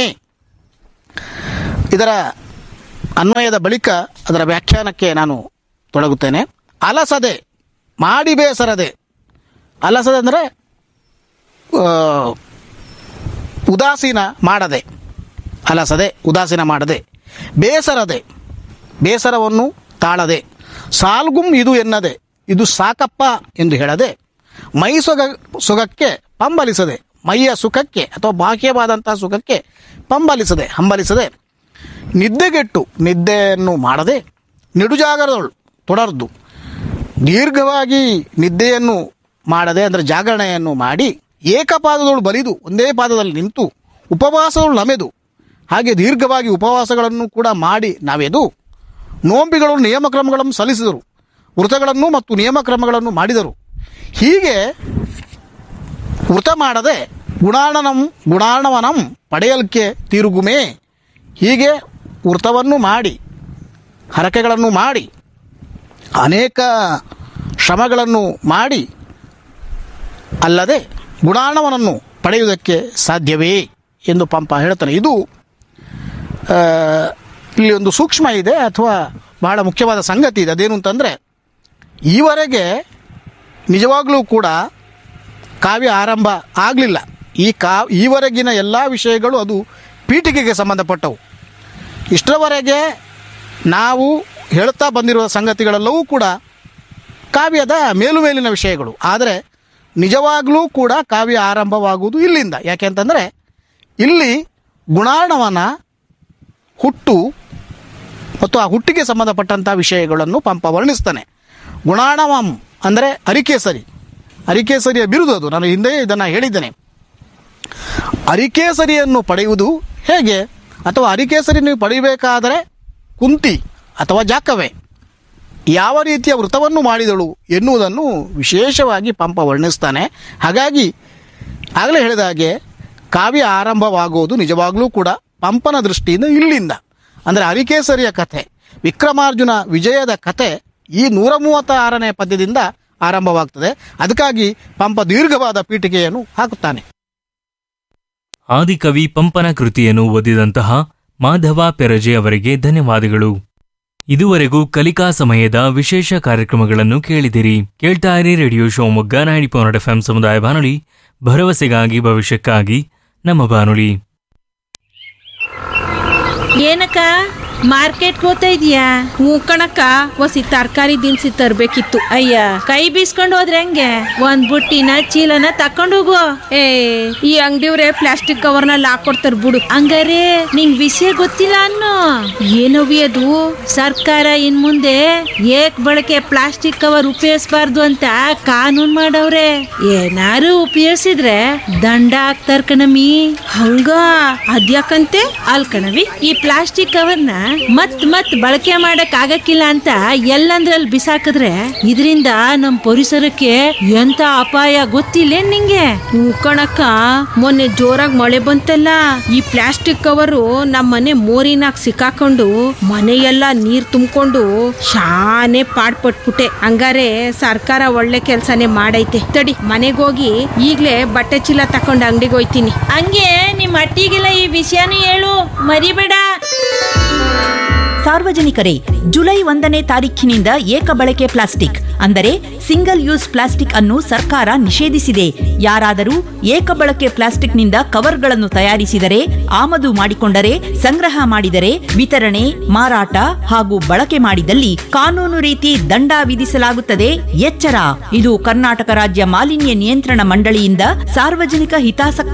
ಇದರ ಅನ್ವಯದ ಬಳಿಕ ಅದರ ವ್ಯಾಖ್ಯಾನಕ್ಕೆ ನಾನು ತೊಡಗುತ್ತೇನೆ ಅಲಸದೆ ಮಾಡಿ ಬೇಸರದೆ ಅಲಸದೆ ಅಂದರೆ ಉದಾಸೀನ ಮಾಡದೆ ಅಲಸದೆ ಉದಾಸೀನ ಮಾಡದೆ ಬೇಸರದೆ ಬೇಸರವನ್ನು ತಾಳದೆ ಸಾಲ್ಗುಂ ಇದು ಎನ್ನದೆ ಇದು ಸಾಕಪ್ಪ ಎಂದು ಹೇಳದೆ ಮೈ ಸೊಗ ಸುಖಕ್ಕೆ ಪಂಬಲಿಸದೆ ಮೈಯ ಸುಖಕ್ಕೆ ಅಥವಾ ಬಾಹ್ಯವಾದಂತಹ ಸುಖಕ್ಕೆ ಪಂಬಲಿಸದೆ ಹಂಬಲಿಸದೆ ನಿದ್ದೆಗೆಟ್ಟು ನಿದ್ದೆಯನ್ನು ಮಾಡದೆ ನಿಡುಜಾಗರದಳು ತೊಡರ್ದು ದೀರ್ಘವಾಗಿ ನಿದ್ದೆಯನ್ನು ಮಾಡದೆ ಅಂದರೆ ಜಾಗರಣೆಯನ್ನು ಮಾಡಿ ಏಕಪಾದದಳು ಬಲಿದು ಒಂದೇ ಪಾದದಲ್ಲಿ ನಿಂತು ಉಪವಾಸಗಳು ನಮೆದು ಹಾಗೆ ದೀರ್ಘವಾಗಿ ಉಪವಾಸಗಳನ್ನು ಕೂಡ ಮಾಡಿ ನಾವೆದು ನೋಂಬಿಗಳು ನಿಯಮಕ್ರಮಗಳನ್ನು ಸಲ್ಲಿಸಿದರು ವೃತಗಳನ್ನು ಮತ್ತು ನಿಯಮಕ್ರಮಗಳನ್ನು ಮಾಡಿದರು ಹೀಗೆ ವೃತ ಮಾಡದೆ ಗುಣಾಣನಂ ಗುಣಾಣವನಂ ಪಡೆಯಲ್ಕೆ ತಿರುಗುಮೇ ಹೀಗೆ ವೃತವನ್ನು ಮಾಡಿ ಹರಕೆಗಳನ್ನು ಮಾಡಿ ಅನೇಕ ಶ್ರಮಗಳನ್ನು ಮಾಡಿ ಅಲ್ಲದೆ ಗುಣಾಣವನನ್ನು ಪಡೆಯುವುದಕ್ಕೆ ಸಾಧ್ಯವೇ ಎಂದು ಪಂಪ ಹೇಳ್ತಾನೆ ಇದು ಆ, ಇಲ್ಲಿ ಒಂದು ಸೂಕ್ಷ್ಮ ಇದೆ ಅಥವಾ ಬಹಳ ಮುಖ್ಯವಾದ ಸಂಗತಿ ಇದೆ ಅದೇನು ಅಂತಂದರೆ ಈವರೆಗೆ ನಿಜವಾಗಲೂ ಕೂಡ ಕಾವ್ಯ ಆರಂಭ ಆಗಲಿಲ್ಲ ಈ ಕಾ ಈವರೆಗಿನ ಎಲ್ಲ ವಿಷಯಗಳು ಅದು ಪೀಠಿಕೆಗೆ ಸಂಬಂಧಪಟ್ಟವು ಇಷ್ಟರವರೆಗೆ ನಾವು ಹೇಳ್ತಾ ಬಂದಿರುವ ಸಂಗತಿಗಳೆಲ್ಲವೂ ಕೂಡ ಕಾವ್ಯದ ಮೇಲುಮೇಲಿನ ವಿಷಯಗಳು ಆದರೆ ನಿಜವಾಗಲೂ ಕೂಡ ಕಾವ್ಯ ಆರಂಭವಾಗುವುದು ಇಲ್ಲಿಂದ ಯಾಕೆಂತಂದರೆ ಇಲ್ಲಿ ಗುಣಾರ್ಣವನ ಹುಟ್ಟು ಮತ್ತು ಆ ಹುಟ್ಟಿಗೆ ಸಂಬಂಧಪಟ್ಟಂಥ ವಿಷಯಗಳನ್ನು ಪಂಪ ವರ್ಣಿಸ್ತಾನೆ ಗುಣಾಣವಂ ಅಂದರೆ ಅರಿಕೇಸರಿ ಅರಿಕೇಸರಿಯ ಬಿರುದು ಅದು ನಾನು ಹಿಂದೆ ಇದನ್ನು ಹೇಳಿದ್ದೇನೆ ಅರಿಕೇಸರಿಯನ್ನು ಪಡೆಯುವುದು ಹೇಗೆ ಅಥವಾ ಅರಿಕೇಸರಿ ನೀವು ಪಡೆಯಬೇಕಾದರೆ ಕುಂತಿ ಅಥವಾ ಜಾಕವೇ ಯಾವ ರೀತಿಯ ವೃತವನ್ನು ಮಾಡಿದಳು ಎನ್ನುವುದನ್ನು ವಿಶೇಷವಾಗಿ ಪಂಪ ವರ್ಣಿಸ್ತಾನೆ ಹಾಗಾಗಿ ಆಗಲೇ ಹೇಳಿದ ಹಾಗೆ ಕಾವ್ಯ ಆರಂಭವಾಗುವುದು ನಿಜವಾಗಲೂ ಕೂಡ ಪಂಪನ ದೃಷ್ಟಿಯಿಂದ ಇಲ್ಲಿಂದ ಅಂದರೆ ಅರಿಕೇಸರಿಯ ಕಥೆ ವಿಕ್ರಮಾರ್ಜುನ ವಿಜಯದ ಕಥೆ ಈ ನೂರ ಮೂವತ್ತ ಆರನೇ ಪದ್ಯದಿಂದ ಆರಂಭವಾಗ್ತದೆ ಅದಕ್ಕಾಗಿ ಪಂಪ ದೀರ್ಘವಾದ ಪೀಠಿಕೆಯನ್ನು ಹಾಕುತ್ತಾನೆ ಆದಿಕವಿ ಪಂಪನ ಕೃತಿಯನ್ನು ಓದಿದಂತಹ ಮಾಧವ ಪೆರಜೆ ಅವರಿಗೆ ಧನ್ಯವಾದಗಳು ಇದುವರೆಗೂ ಕಲಿಕಾ ಸಮಯದ ವಿಶೇಷ ಕಾರ್ಯಕ್ರಮಗಳನ್ನು ಕೇಳಿದಿರಿ ಕೇಳ್ತಾ ಇರಿ radio Shivamogga ninety point F ಸಮುದಾಯ ಬಾನುಲಿ ಭರವಸೆಗಾಗಿ ಭವಿಷ್ಯಕ್ಕಾಗಿ ನಮ್ಮ ಬಾನುಲಿ ಏನಕ್ಕ ಮಾರ್ಕೆಟ್ ಹೋಗ್ತಾ ಇದೀಯಾ ಹ್ಞೂ ಕಣಕ್ಕ ಒಸಿ ತರಕಾರಿ ದಿನಸಿ ತರ್ಬೇಕಿತ್ತು ಅಯ್ಯ ಕೈ ಬೀಸ್ಕೊಂಡು ಹೋದ್ರೆ ಹೆಂಗೆ ಒಂದ್ ಬುಟ್ಟಿನ ಚೀಲನ ತಕೊಂಡು ಹೋಗು ಏ ಈ ಅಂಗಡಿಯವ್ರೆ ಪ್ಲಾಸ್ಟಿಕ್ ಕವರ್ನಲ್ಲಿ ಹಾಕೊಡ್ತಾರ ಬಿಡು ಹಂಗಾರೆ ನಿಂಗ್ ವಿಷಯ ಗೊತ್ತಿಲ್ಲ ಅನ್ನೋ ಏನವಿ ಅದು ಸರ್ಕಾರ ಇನ್ ಮುಂದೆ ಏಕ್ ಬಳಕೆ ಪ್ಲಾಸ್ಟಿಕ್ ಕವರ್ ಉಪಯೋಗಿಸಬಾರ್ದು ಅಂತ ಕಾನೂನ್ ಮಾಡವ್ರೆ ಏನಾರು ಉಪಯೋಗಿಸಿದ್ರೆ ದಂಡ ಹಾಕ್ತಾರ ಕಣಮಿ ಹಂಗ ಅದ್ಯಾಕಂತೆ ಅಲ್ ಕಣವಿ ಈ ಪ್ಲಾಸ್ಟಿಕ್ ಕವರ್ನ ಮತ್ ಮತ್ ಬಳಕೆ ಮಾಡಕ್ ಆಗಕ್ಕಿಲ್ಲ ಅಂತ ಎಲ್ಲಂದ್ರಲ್ಲಿ ಬಿಸಾಕಿದ್ರೆ ಇದರಿಂದ ನಮ್ ಪರಿಸರಕ್ಕೆ ಎಂತ ಅಪಾಯ ಗೊತ್ತಿಲ್ಲ ನಿಂಗೆ ಹ್ಞೂ ಕಣಕ್ಕ ಮೊನ್ನೆ ಜೋರಾಗಿ ಮಳೆ ಬಂತಲ್ಲ ಈ ಪ್ಲಾಸ್ಟಿಕ್ ಕವರು ನಮ್ಮ ಮನೆ ಮೋರಿನಾಗ ಸಿಕ್ಕಾಕೊಂಡು ಮನೆಯೆಲ್ಲ ನೀರ್ ತುಂಬಿಕೊಂಡು ಶಾನೆ ಪಾಡ್ಪಟ್ಬಿಟ್ಟೆ ಹಂಗಾರೆ ಸರ್ಕಾರ ಒಳ್ಳೆ ಕೆಲ್ಸನೇ ಮಾಡೈತೆ ತಡಿ ಮನೆಗೆ ಹೋಗಿ ಈಗ್ಲೇ ಬಟ್ಟೆ ಚೀಲ ತಕೊಂಡು ಅಂಗಡಿಗೆ ಹೋಯ್ತೀನಿ ಹಂಗೆ ನಿಮ್ ಅಟ್ಟಿಗೆಲ್ಲ ಈ ವಿಷಯನೂ ಹೇಳು ಮರಿಬೇಡ ಸಾರ್ವಜನಿಕರೇ ಜುಲೈ ಒಂದನೇ ತಾರೀಖಿನಿಂದ ಏಕ ಬಳಕೆ ಪ್ಲಾಸ್ಟಿಕ್ ಅಂದರೆ ಸಿಂಗಲ್ ಯೂಸ್ ಪ್ಲಾಸ್ಟಿಕ್ ಅನ್ನು ಸರ್ಕಾರ ನಿಷೇಧಿಸಿದೆ ಯಾರಾದರೂ ಏಕ ಬಳಕೆ ಪ್ಲಾಸ್ಟಿಕ್ನಿಂದ ಕವರ್ಗಳನ್ನು ತಯಾರಿಸಿದರೆ ಆಮದು ಮಾಡಿಕೊಂಡರೆ ಸಂಗ್ರಹ ಮಾಡಿದರೆ ವಿತರಣೆ ಮಾರಾಟ ಹಾಗೂ ಬಳಕೆ ಮಾಡಿದಲ್ಲಿ ಕಾನೂನು ರೀತಿ ದಂಡ ವಿಧಿಸಲಾಗುತ್ತದೆ ಎಚ್ಚರ ಇದು ಕರ್ನಾಟಕ ರಾಜ್ಯ ಮಾಲಿನ್ಯ ನಿಯಂತ್ರಣ ಮಂಡಳಿಯಿಂದ ಸಾರ್ವಜನಿಕ ಹಿತಾಸಕ್ತಿ